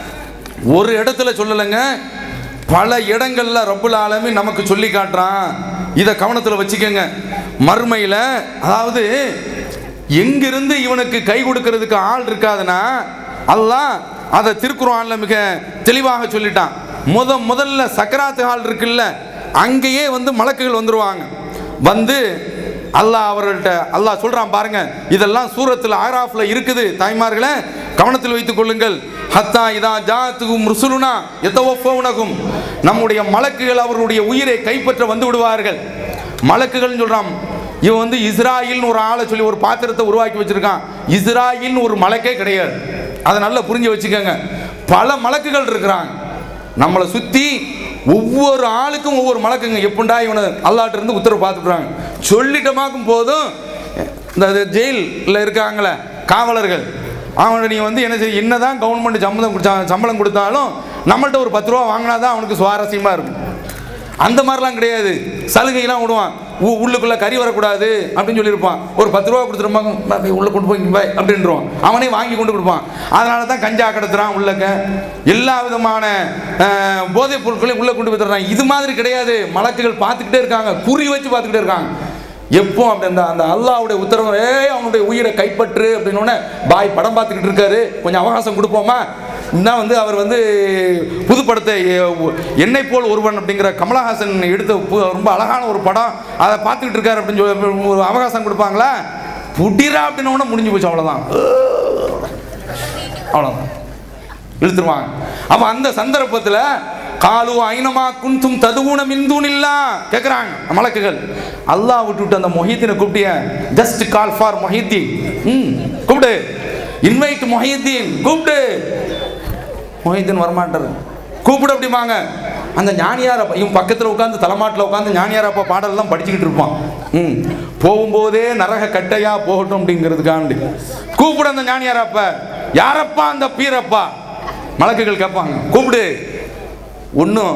S2: ஒரு இடத்துல சொல்லலைங்க பல இடங்கள்ல ரப்புல் ஆலமீன் நமக்கு சொல்லி காட்டுறான் இதை கவனத்தில் வச்சுக்கோங்க மறுமையில் அதாவது எங்கிருந்து இவனுக்கு கை கொடுக்கறதுக்கு ஆள் இருக்காதுன்னா அல்லாஹ் அதை திருக்குறான்ல மிக தெளிவாக சொல்லிட்டான் முத முதல்ல சக்கராத்து ஹால் இருக்குல்ல அங்கேயே வந்து மலக்குகள் வந்துருவாங்க வந்து அல்லாஹ் அவர்கள்ட்ட அல்லாஹ் சொல்றான் பாருங்க இதெல்லாம் சூரத்தில் ஆராஃப்ல இருக்குது தாய்மார்களே கவனத்தில் வைத்துக் கொள்ளுங்கள் ஹத்தா இதா ஜாத்துகும் ருசுலுனா எத்தவஃபவுனகும் நம்முடைய மலக்குகள் அவர்களுடைய உயிரை கைப்பற்ற வந்து விடுவார்கள் மலக்குகள் சொல்றான் இவன் வந்து இஸ்ராயில்னு ஒரு ஆளை சொல்லி ஒரு பாத்திரத்தை உருவாக்கி வச்சிருக்கான் இஸ்ராயில்னு ஒரு மலக்கே கிடையாது அதை நல்லா புரிஞ்சு வச்சுக்கோங்க பல மலக்குகள் இருக்கிறாங்க நம்மளை சுற்றி ஒவ்வொரு ஆளுக்கும் ஒவ்வொரு மலக்குங்க எப்பண்டா இவனை அல்லாட்ட இருந்து உத்தரவு பார்த்துக்கிறாங்க சொல்லிட்டமாக்கும் போதும் இந்த ஜெயிலில் இருக்காங்களே காவலர்கள் அவனை நீ வந்து என்ன செய்ய என்னதான் கவர்மெண்ட் சம்பளம் கொடுத்தா- சம்பளம் கொடுத்தாலும் நம்மள்ட்ட ஒரு பத்து ரூபா வாங்கினா தான் அவனுக்கு சுவாரஸ்யமாக இருக்கும் அந்த மாதிரிலாம் கிடையாது சலுகைலாம் விடுவான் உ- உள்ளுக்குள்ள கறி வரக்கூடாது அப்படின்னு சொல்லியிருப்பான் ஒரு பத்து ரூபா கொடுத்துருப்பாங்க உள்ள கொண்டு போய் பை அப்படின்றவான் அவனே வாங்கி கொண்டு கொடுப்பான் அதனால தான் கஞ்சா கடத்துறான் உள்ளக்க எல்லா விதமான அஹ், போதைப் பொருட்களையும் உள்ள கொண்டு போய் இது மாதிரி கிடையாது மலக்குகள் பார்த்துக்கிட்டே இருக்காங்க குறி வச்சு பார்த்துக்கிட்டே இருக்காங்க எப்போ அப்படி அந்த அந்த அல்லாவுடைய உத்தரவு ஏய் அவனுடைய உயிரை கைப்பற்று அப்படின்னு பாய் படம் பார்த்துக்கிட்டு இருக்காரு கொஞ்சம் அவகாசம் கொடுப்போமா தான் வந்து அவர் வந்து புதுப்படத்தை எ- என்னை போல் ஒருவன் அப்படிங்கிற கமலஹாசன் எடுத்த பு- ரொம்ப அழகான ஒரு படம் அதை பார்த்துக்கிட்டு இருக்காரு அப்படின்னு சொல்லி ஒரு அவகாசம் கொடுப்பாங்களா புடிரா அப்படின்னு முடிஞ்சு போச்சு அவ்வளோதான் அவ்வளோதான் இழுத்துருவாங்க அப்போ அந்த சந்தர்ப்பத்தில் காலு ஐனமா குந்தும் ததுவுன மின்தூனில்லா கேட்குறாங்க மலக்குகள் அல்லாஹ் விட்டுவிட்டு அந்த மொஹீத்தினை கூப்பிட்டிய ஜஸ்ட் கால் ஃபார் மொஹீத்தீன் ம் கூப்பிடு இன்வைட் மொஹீத்தீன் கூப்பிடு மொஹீத்தீன் வரமாட்டார் கூப்பிடு அப்படிம்பாங்க அந்த ஞானியார் அப்பா இவன் பக்கத்தில் உட்காந்து தலைமாட்டில் உட்காந்து ஞானியார் அப்பா பாடல்லாம் படிச்சுக்கிட்டு இருப்பான் ம் போகும்போதே நரக கட்டையா போகட்டும் அப்படிங்கிறதுக்காண்டி கூப்பிடு அந்த ஞானியார் அப்பா யாரப்பா அந்த பீரப்பா மலக்குகள் கேட்பாங்க கூப்பிடு ஒன்றும்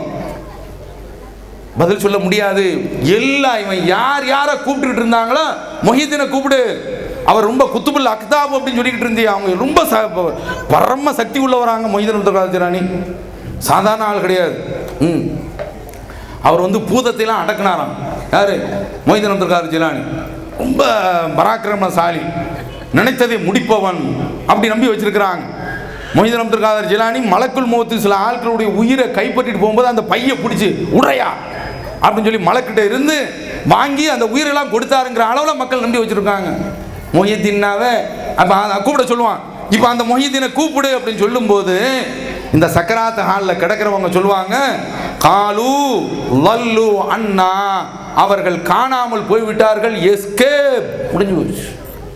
S2: பதில் சொல்ல முடியாது எல்லா இவன் யார் யாரை கூப்பிட்டுக்கிட்டு இருந்தாங்களோ மொஹிதீனை கூப்பிடு அவர் ரொம்ப குத்துபுல் அக்தாப் அப்படின்னு சொல்லிக்கிட்டு இருந்தீங்க அவங்க ரொம்ப ச பரம சக்தி உள்ளவராங்க மொஹிதீன் ராஜராணி சாதாரண ஆள் கிடையாது ம் அவர் வந்து பூதத்தைலாம் அடக்குனாராம் யாரு மொய்தீன் அப்துல் ஜிலானி ரொம்ப பராக்கிரமசாலி நினைத்ததை முடிப்பவன் அப்படி நம்பி வச்சிருக்கிறாங்க மொய்தீன் அப்துல் காதர் ஜிலானி மலக்குள் முகத்து சில ஆட்களுடைய உயிரை கைப்பற்றிட்டு போகும்போது அந்த பையை பிடிச்சி உடையா அப்படின்னு சொல்லி மலக்கிட்ட இருந்து வாங்கி அந்த உயிரெல்லாம் கொடுத்தாருங்கிற அளவில் மக்கள் நம்பி வச்சிருக்காங்க மொஹித்தீனாவை அப்போ கூப்பிட சொல்லுவான் இப்போ அந்த மொஹித்தீனை கூப்பிடு அப்படின்னு சொல்லும்போது இந்த சக்கராத் ஹாலில் கிடக்கிறவங்க சொல்லுவாங்க காலு லல்லு அண்ணா அவர்கள் காணாமல் போய்விட்டார்கள் எஸ்கேப் முடிஞ்சு போச்சு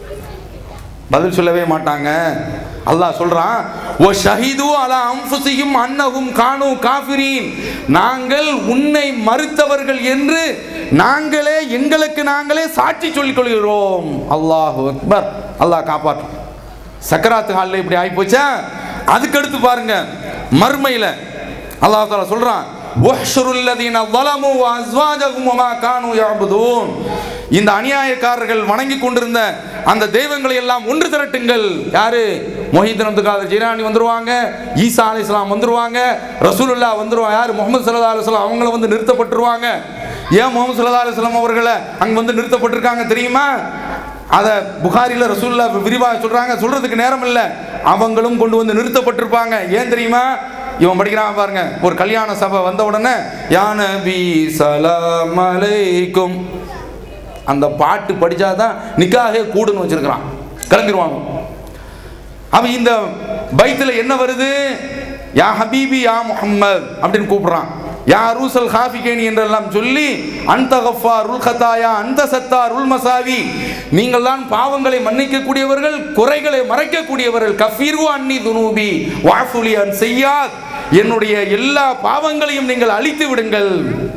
S2: பதில் சொல்லவே மாட்டாங்க அல்லாஹ் சொல்றான் ஓ ஷஹீது அலா அம்ஃபுசியும் அன்னஹும் கானு காஃபிரீன் நாங்கள் உன்னை மறுத்தவர்கள் என்று நாங்களே எங்களுக்கு நாங்களே சாட்சி சொல்லிக் கொள்கிறோம் அல்லாஹ் அக்பர் அல்லாஹ் காப்பாற்றும் சக்கராத்து ஹாலில் இப்படி ஆகிப்போச்சா அதுக்கடுத்து பாருங்க மர்மையில் அல்லாஹ் தாலா சொல்றான் "உஹ்ஷுருல் லதீன ظلموا وأزواجهم وما كانوا يعبدون." இந்த அநியாயக்காரர்கள் வணங்கி கொண்டிருந்த அந்த தெய்வங்களை எல்லாம் ஒன்று திரட்டுங்கள் யாரு மொஹிதீன் அப்துல் காதர் ஜீரானி வந்துருவாங்க ஈசா அலி இஸ்லாம் வந்துருவாங்க ரசூலுல்லா வந்துருவாங்க யார் முகமது சல்லா அலுவலாம் அவங்கள வந்து நிறுத்தப்பட்டுருவாங்க ஏன் முகமது சல்லா அலுவலாம் அவர்களை அங்க வந்து நிறுத்தப்பட்டிருக்காங்க தெரியுமா அதை புகாரில ரசூல்லா விரிவாக சொல்றாங்க சொல்றதுக்கு நேரம் இல்லை அவங்களும் கொண்டு வந்து நிறுத்தப்பட்டிருப்பாங்க ஏன் தெரியுமா இவன் படிக்கிறான் பாருங்க ஒரு கல்யாண சபை வந்த உடனே யான பி சலாம் அலைக்கும் அந்த பாட்டு படிச்சாதான் நிக்காகே கூடுன்னு வச்சிருக்கிறான் கிளம்பிடுவாங்க அவன் இந்த பைத்தில் என்ன வருது யா ஹபீபி யா முஹம்மத் அப்படின்னு கூப்பிடுறான் யா ரூசல் ஹாஃபிகேனி என்றெல்லாம் சொல்லி அந்த கஃபார் உல் கதாயா அந்த சத்தார் உல் மசாவி நீங்கள் தான் பாவங்களை மன்னிக்கக்கூடியவர்கள் குறைகளை மறைக்கக்கூடியவர்கள் கஃபீரு அன்னி துனூபி வாஃபுலி அன் செய்யாத் என்னுடைய எல்லா பாவங்களையும் நீங்கள் அழித்து விடுங்கள்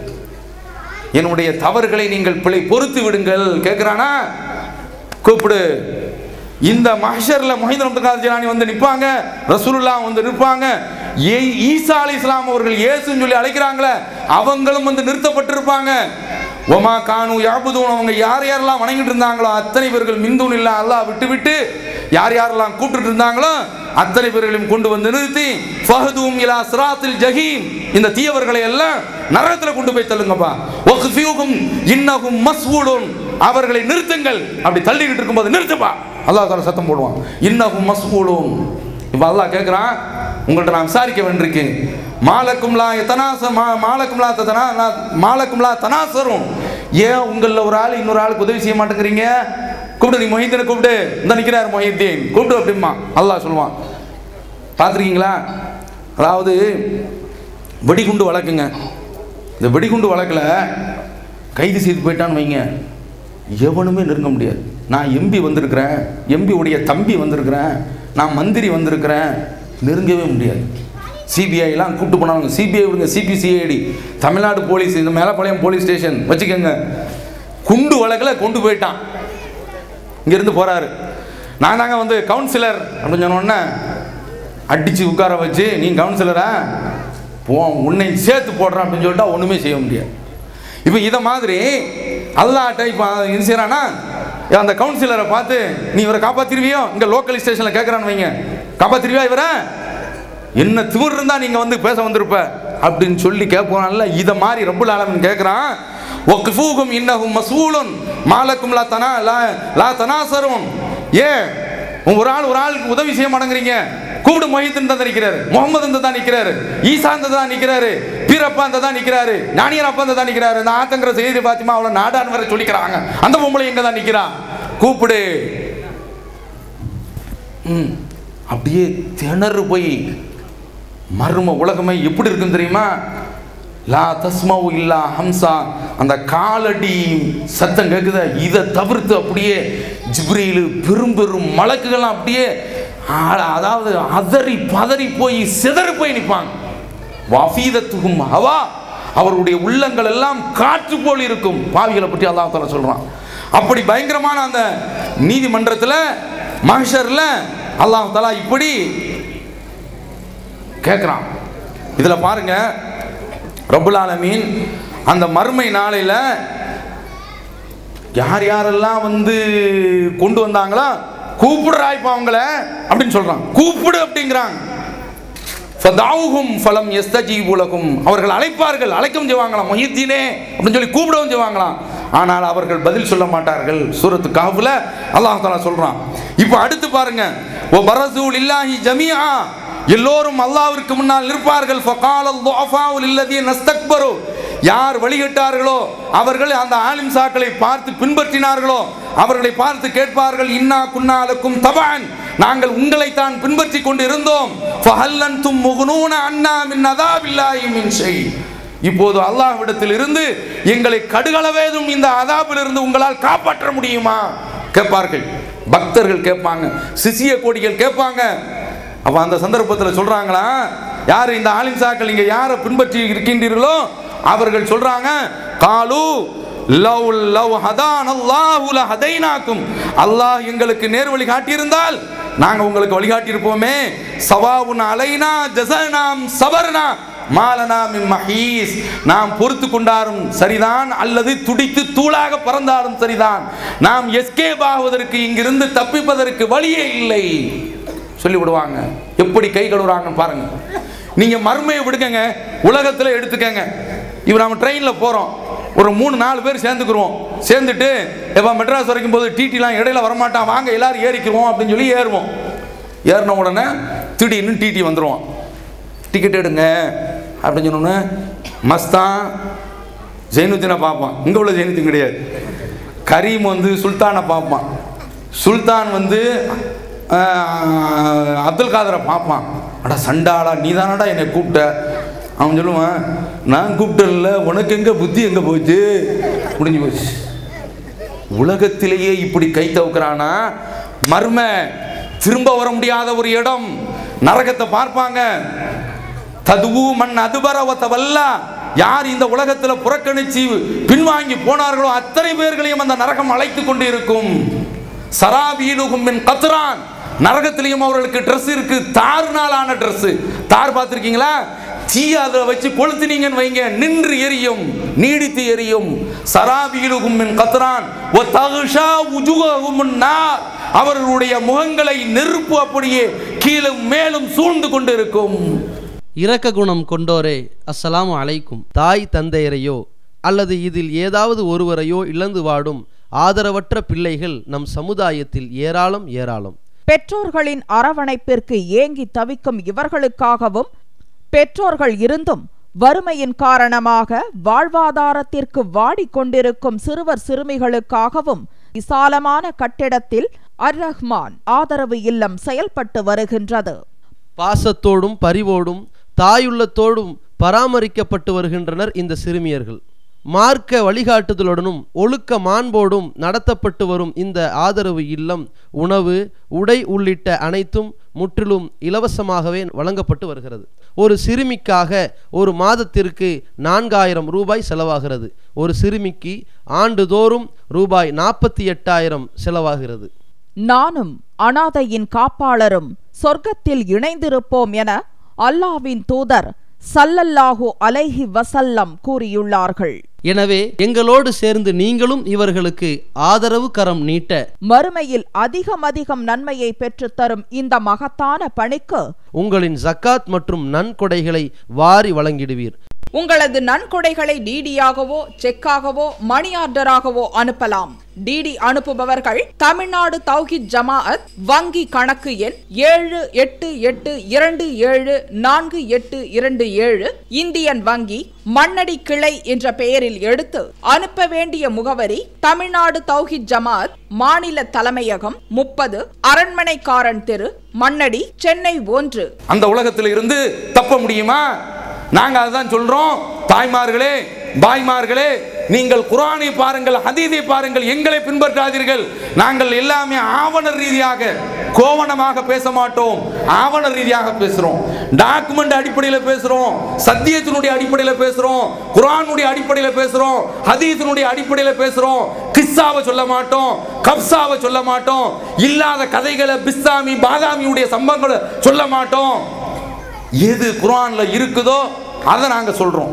S2: என்னுடைய தவறுகளை நீங்கள் பிழை பொறுத்து விடுங்கள் கேட்குறானா கூப்பிடு இந்த மஹஷர்ல மொஹிதன் அப்துல் காதர் ஜிலானி வந்து நிற்பாங்க ரசூலுல்லா வந்து நிற்பாங்க ஏ ஈசா அலி இஸ்லாம் அவர்கள் இயேசுன்னு சொல்லி அழைக்கிறாங்களே அவங்களும் வந்து நிறுத்தப்பட்டிருப்பாங்க ஒமா கானு யாபுதூன் அவங்க யார் யாரெல்லாம் வணங்கிட்டு இருந்தாங்களோ அத்தனை பேர்கள் மிந்துன் இல்லா அல்லாஹ் விட்டு விட்டு யார் யாரெல்லாம் கூப்பிட்டு இருந்தாங்களோ அத்தனை பேர்களையும் கொண்டு வந்து நிறுத்தி ஃபஹதும் இலா சிராத்தில் ஜஹீம் இந்த தீயவர்களை எல்லாம் நரகத்தில் கொண்டு போய் தள்ளுங்கப்பா ஒக்ஃபியூகும் இன்னகும் மஸ்வூலுன் அவர்களை நிறுத்துங்கள் அப்படி தள்ளிக்கிட்டு இருக்கும்போது நிறுத்துப்பா அல்லாஹ் தால சத்தம் போடுவான் இன்னகும் மஸ்வூலும் இப்போ அல்லாஹ் கேட்குறான் உங்கள்கிட்ட நான் விசாரிக்க வேண்டியிருக்கேன் மாலக்கும்லா எத்தனாச மா மாலக்கும்லா தனா மாலக்கும்லா தனாசரும் ஏன் உங்களில் ஒரு ஆள் இன்னொரு ஆளுக்கு உதவி செய்ய மாட்டேங்கிறீங்க கூப்பிடு நீ மொஹித்தீனை கூப்பிடு இந்த நிற்கிறார் மொஹித்தீன் கூப்பிடு அப்படிமா அல்லாஹ் சொல்லுவான் பார்த்துருக்கீங்களா அதாவது வெடிகுண்டு வழக்குங்க இந்த வெடிகுண்டு வழக்கில் கைது செய்து போயிட்டான்னு வைங்க எவனுமே நெருங்க முடியாது நான் எம்பி வந்திருக்கிறேன் எம்பி உடைய தம்பி வந்திருக்கிறேன் நான் மந்திரி வந்திருக்கிறேன் நெருங்கவே முடியாது சிபிஐலாம் கூப்பிட்டு போனாங்க சிபிஐ விடுங்க சிபிசிஐடி தமிழ்நாடு போலீஸ் இந்த மேலப்பாளையம் போலீஸ் ஸ்டேஷன் வச்சுக்கோங்க குண்டு வழக்கில் கொண்டு போயிட்டான் இங்கேருந்து போகிறாரு நான் தாங்க வந்து கவுன்சிலர் அப்படின்னு சொன்னோடனே அடித்து உட்கார வச்சு நீ கவுன்சிலரா போ உன்னை சேர்த்து போடுறேன் அப்படின்னு சொல்லிட்டா ஒன்றுமே செய்ய முடியாது இப்போ இதை மாதிரி அல்லாட்ட இப்போ இது செய்கிறானா அந்த கவுன்சிலரை பார்த்து நீ இவரை காப்பாற்றிருவியோ இங்கே லோக்கல் ஸ்டேஷனில் கேட்குறான்னு வைங்க காப்பாற்றிருவியா இவரை என்ன திமிர் இருந்தா நீங்க வந்து பேச வந்திருப்ப அப்படின்னு சொல்லி கேட்போம்ல இதை மாதிரி ரப்புல் ஆலமின் கேட்குறான் ஒக்ஃபூகும் இன்னஹும் மசூலுன் மாலக்கும் லா தனா லா லா தனாசரும் ஏ ஒரு ஆள் ஒரு ஆளுக்கு உதவி செய்ய மாட்டேங்கிறீங்க கூப்பிடு மொஹித்தின் தான் நிற்கிறாரு முகமது இந்த தான் நிற்கிறாரு ஈசா இந்த தான் நிற்கிறாரு பீரப்பா இந்த தான் நிற்கிறாரு ஞானியர் அப்பா இந்த தான் நிற்கிறாரு இந்த ஆத்தங்கிற செய்தி பாத்திமா அவளை நாடான் வரை சொல்லிக்கிறாங்க அந்த பொம்பளை எங்க தான் நிற்கிறா கூப்பிடு ம் அப்படியே திணறு போய் மர்ம உலகமே எப்படி இருக்குன்னு தெரியுமா லா தஸ்மவு இல்லா ஹம்சா அந்த காலடி சத்தம் கேட்குத இதை தவிர்த்து அப்படியே ஜிப்ரீலு பெரும் பெரும் மலக்குகள்லாம் அப்படியே ஆ- அதாவது அதறி பதறி போய் சிதறி போய் நிற்பாங்க வஃபீதத்துகும் ஹவா அவருடைய உள்ளங்கள் எல்லாம் காற்று போல் இருக்கும் பாவிகளை பற்றி அல்லாஹ் தாலா சொல்றான் அப்படி பயங்கரமான அந்த நீதிமன்றத்தில் மஹஷர்ல அல்லாஹ் தாலா இப்படி கேட்குறான் இதில் பாருங்க ரப்புல் ஆலமீன் அந்த மறுமை நாளையில் யார் யாரெல்லாம் வந்து கொண்டு வந்தாங்களோ கூப்பிடுறா இப்போ அவங்கள அப்படின்னு சொல்றான் கூப்பிடு அப்படிங்கிறாங்க ஃபதாவுகும் ஃபலம் எஸ்தஜீபுலகும் அவர்கள் அழைப்பார்கள் அழைக்கவும் செய்வாங்களாம் மொஹித்தீனே அப்படின்னு சொல்லி கூப்பிடவும் செய்வாங்களாம் ஆனால் அவர்கள் பதில் சொல்ல மாட்டார்கள் சூரத்து காஃபுல அல்லாஹ் தாலா சொல்றான் இப்போ அடுத்து பாருங்க ஓ பரசூல் இல்லாஹி ஜமியா எல்லோரும் அல்லாஹ்விற்கு முன்னால் நிற்பார்கள் ஃபகால துஅஃபாஉ லில்லதீன நஸ்தக்பரு யார் வழிகட்டார்களோ அவர்கள் அந்த ஆலிம் சாக்களை பார்த்து பின்பற்றினார்களோ அவர்களை பார்த்து கேட்பார்கள் இன்னா குன்னாலக்கும் தபான் நாங்கள் உங்களைத்தான் பின்பற்றி கொண்டு இருந்தோம் ஃபஹல்லன்தும் முகுனூன அன்னா மின் அதாபில்லாஹி மின் ஷை இப்போது அல்லாஹ்விடத்தில் இருந்து எங்களை கடுகளவேதும் இந்த அதாபிலிருந்து உங்களால் காப்பாற்ற முடியுமா கேட்பார்கள் பக்தர்கள் கேட்பாங்க சிசிய கோடிகள் கேட்பாங்க அப்ப அந்த சந்தர்ப்பத்தில் சொல்றாங்களா யார் இந்த ஆலிம் சாக்கள் நீங்க யாரை பின்பற்றி இருக்கின்றீர்களோ அவர்கள் சொல்றாங்க காலு லவ் லவ் ஹதான் அல்லாஹு லஹதைனாக்கும் அல்லாஹ் எங்களுக்கு நேர்வழி காட்டியிருந்தால் நாங்க உங்களுக்கு வழிகாட்டியிருப்போமே சவாவுன் அலைனா ஜசனாம் சபர்னா மாலனா மின் மஹீஸ் நாம் பொறுத்து கொண்டாரும் சரிதான் அல்லது துடித்து தூளாக பறந்தாலும் சரிதான் நாம் எஸ்கேப் ஆகுவதற்கு இங்கிருந்து தப்பிப்பதற்கு வழியே இல்லை சொல்லி விடுவாங்க எப்படி கை கழுவுறாங்கன்னு பாருங்க நீங்க மர்மையை விடுக்கங்க உலகத்துல எடுத்துக்கங்க இப்போ நம்ம ட்ரெயினில் போகிறோம் ஒரு மூணு நாலு பேர் சேர்ந்துக்குருவோம் சேர்ந்துட்டு எப்போ மெட்ராஸ் வரைக்கும் போது டிடிலாம் இடையில வரமாட்டான் வாங்க எல்லாரும் ஏறிக்குருவோம் அப்படின்னு சொல்லி ஏறுவோம் ஏறின உடனே திடீர்னு டிடி வந்துடுவான் டிக்கெட் எடுங்க அப்படின்னு சொன்னோன்னே மஸ்தான் ஜெயினுத்தீனை பார்ப்பான் இங்கே உள்ள ஜெயினுத்தீன் கிடையாது கரீம் வந்து சுல்தானை பார்ப்பான் சுல்தான் வந்து ஆஹ், அப்துல் காதரை பார்ப்பான் அடா சண்டாளா நீ தானடா என்னை கூப்பிட்ட அவன் சொல்லுவான் நான் கூப்பிட்டேன்ல உனக்கு எங்க புத்தி எங்க போச்சு முடிஞ்சு போச்சு உலகத்திலேயே இப்படி கை தவுக்கிறானா மர்ம திரும்ப வர முடியாத ஒரு இடம் நரகத்தை பார்ப்பாங்க ததுவு மண் அதுபரவத்தவல்ல யார் இந்த உலகத்துல புறக்கணிச்சு பின்வாங்கி போனார்களோ அத்தனை பேர்களையும் அந்த நரகம் அழைத்து கொண்டு இருக்கும் சராபீலுகும் மின் கத்ரான் நரகத்திலையும் அவர்களுக்கு Dress இருக்கு தாறுனாலான Dress தார் பார்த்திருக்கீங்களா தீ அதில் வச்சு கொளுத்துனீங்கன்னு வைங்க நின்று எரியும் நீடித்து எரியும் சராபீலுகும் மின் கத்ரான் ஒ தகுஷா உஜுககும் நார் அவர்களுடைய முகங்களை நெருப்பு அப்படியே கீழும் மேலும் சூழ்ந்து கொண்டிருக்கும்
S3: இரக்க குணம் கொண்டோரே அஸ்ஸலாமு அலைக்கும் தாய் தந்தையரையோ அல்லது இதில் ஏதாவது ஒருவரையோ இழந்து வாடும் ஆதரவற்ற பிள்ளைகள் நம் சமுதாயத்தில் ஏராளம் ஏராளம்
S4: பெற்றோர்களின் அரவணைப்பிற்கு ஏங்கி தவிக்கும் இவர்களுக்காகவும் பெற்றோர்கள் இருந்தும் வறுமையின் காரணமாக வாழ்வாதாரத்திற்கு வாடிக்கொண்டிருக்கும் சிறுவர் சிறுமிகளுக்காகவும் விசாலமான கட்டிடத்தில் அர் ரஹ்மான் ஆதரவு இல்லம் செயல்பட்டு வருகின்றது
S3: பாசத்தோடும் பரிவோடும் தாயுள்ளத்தோடும் பராமரிக்கப்பட்டு வருகின்றனர் இந்த சிறுமியர்கள் மார்க்க வழிகாட்டுதலுடனும் ஒழுக்க மாண்போடும் நடத்தப்பட்டு வரும் இந்த ஆதரவு இல்லம் உணவு உடை உள்ளிட்ட அனைத்தும் முற்றிலும் இலவசமாகவே வழங்கப்பட்டு வருகிறது ஒரு சிறுமிக்காக ஒரு மாதத்திற்கு நான்காயிரம் ரூபாய் செலவாகிறது ஒரு சிறுமிக்கு ஆண்டுதோறும் ரூபாய் நாற்பத்தி எட்டாயிரம் செலவாகிறது
S4: நானும் அனாதையின் காப்பாளரும் சொர்க்கத்தில் இணைந்திருப்போம் என அல்லாவின் தூதர் சல்லல்லாஹு அலைஹி வசல்லம் கூறியுள்ளார்கள்
S3: எனவே எங்களோடு சேர்ந்து நீங்களும் இவர்களுக்கு ஆதரவு கரம் நீட்ட
S4: மறுமையில் அதிகம் அதிகம் நன்மையை பெற்றுத்தரும் இந்த மகத்தான பணிக்கு
S3: உங்களின் ஜக்காத் மற்றும் நன்கொடைகளை வாரி வழங்கிடுவீர்
S4: உங்களது நன்கொடைகளை டிடியாகவோ செக்காகவோ மணி ஆர்டராகவோ அனுப்பலாம் டிடி அனுப்புபவர்கள் தமிழ்நாடு தௌஹித் ஜமாஅத் வங்கி கணக்கு எண் ஏழு எட்டு எட்டு இரண்டு ஏழு நான்கு எட்டு இரண்டு ஏழு இந்தியன் வங்கி மண்ணடி கிளை என்ற பெயரில் எடுத்து அனுப்ப வேண்டிய முகவரி தமிழ்நாடு தௌஹித் ஜமாஅத் மாநில தலைமையகம் முப்பது அரண்மனைக்காரன் தெரு மண்ணடி சென்னை ஒன்று
S2: அந்த உலகத்தில் இருந்து தப்ப முடியுமா நாங்க அதுதான் சொல்றோம் தாய்மார்களே பாய்மார்களே நீங்கள் குரானை பாருங்கள் ஹதீதை பாருங்கள் எங்களை பின்பற்றாதீர்கள் நாங்கள் எல்லாமே ஆவண ரீதியாக கோவணமாக பேச மாட்டோம் ஆவண ரீதியாக பேசுறோம் டாக்குமெண்ட் அடிப்படையில் பேசுறோம் சத்தியத்தினுடைய அடிப்படையில் பேசுறோம் குரானுடைய அடிப்படையில் பேசுறோம் ஹதீஸினுடைய அடிப்படையில் பேசுறோம் கிஸ்ஸாவை சொல்ல மாட்டோம் கப்சாவை சொல்ல மாட்டோம் இல்லாத கதைகளை பிஸ்தாமி பாதாமியுடைய சம்பவங்களை சொல்ல மாட்டோம் எது குரான்ல இருக்குதோ அதை நாங்க சொல்றோம்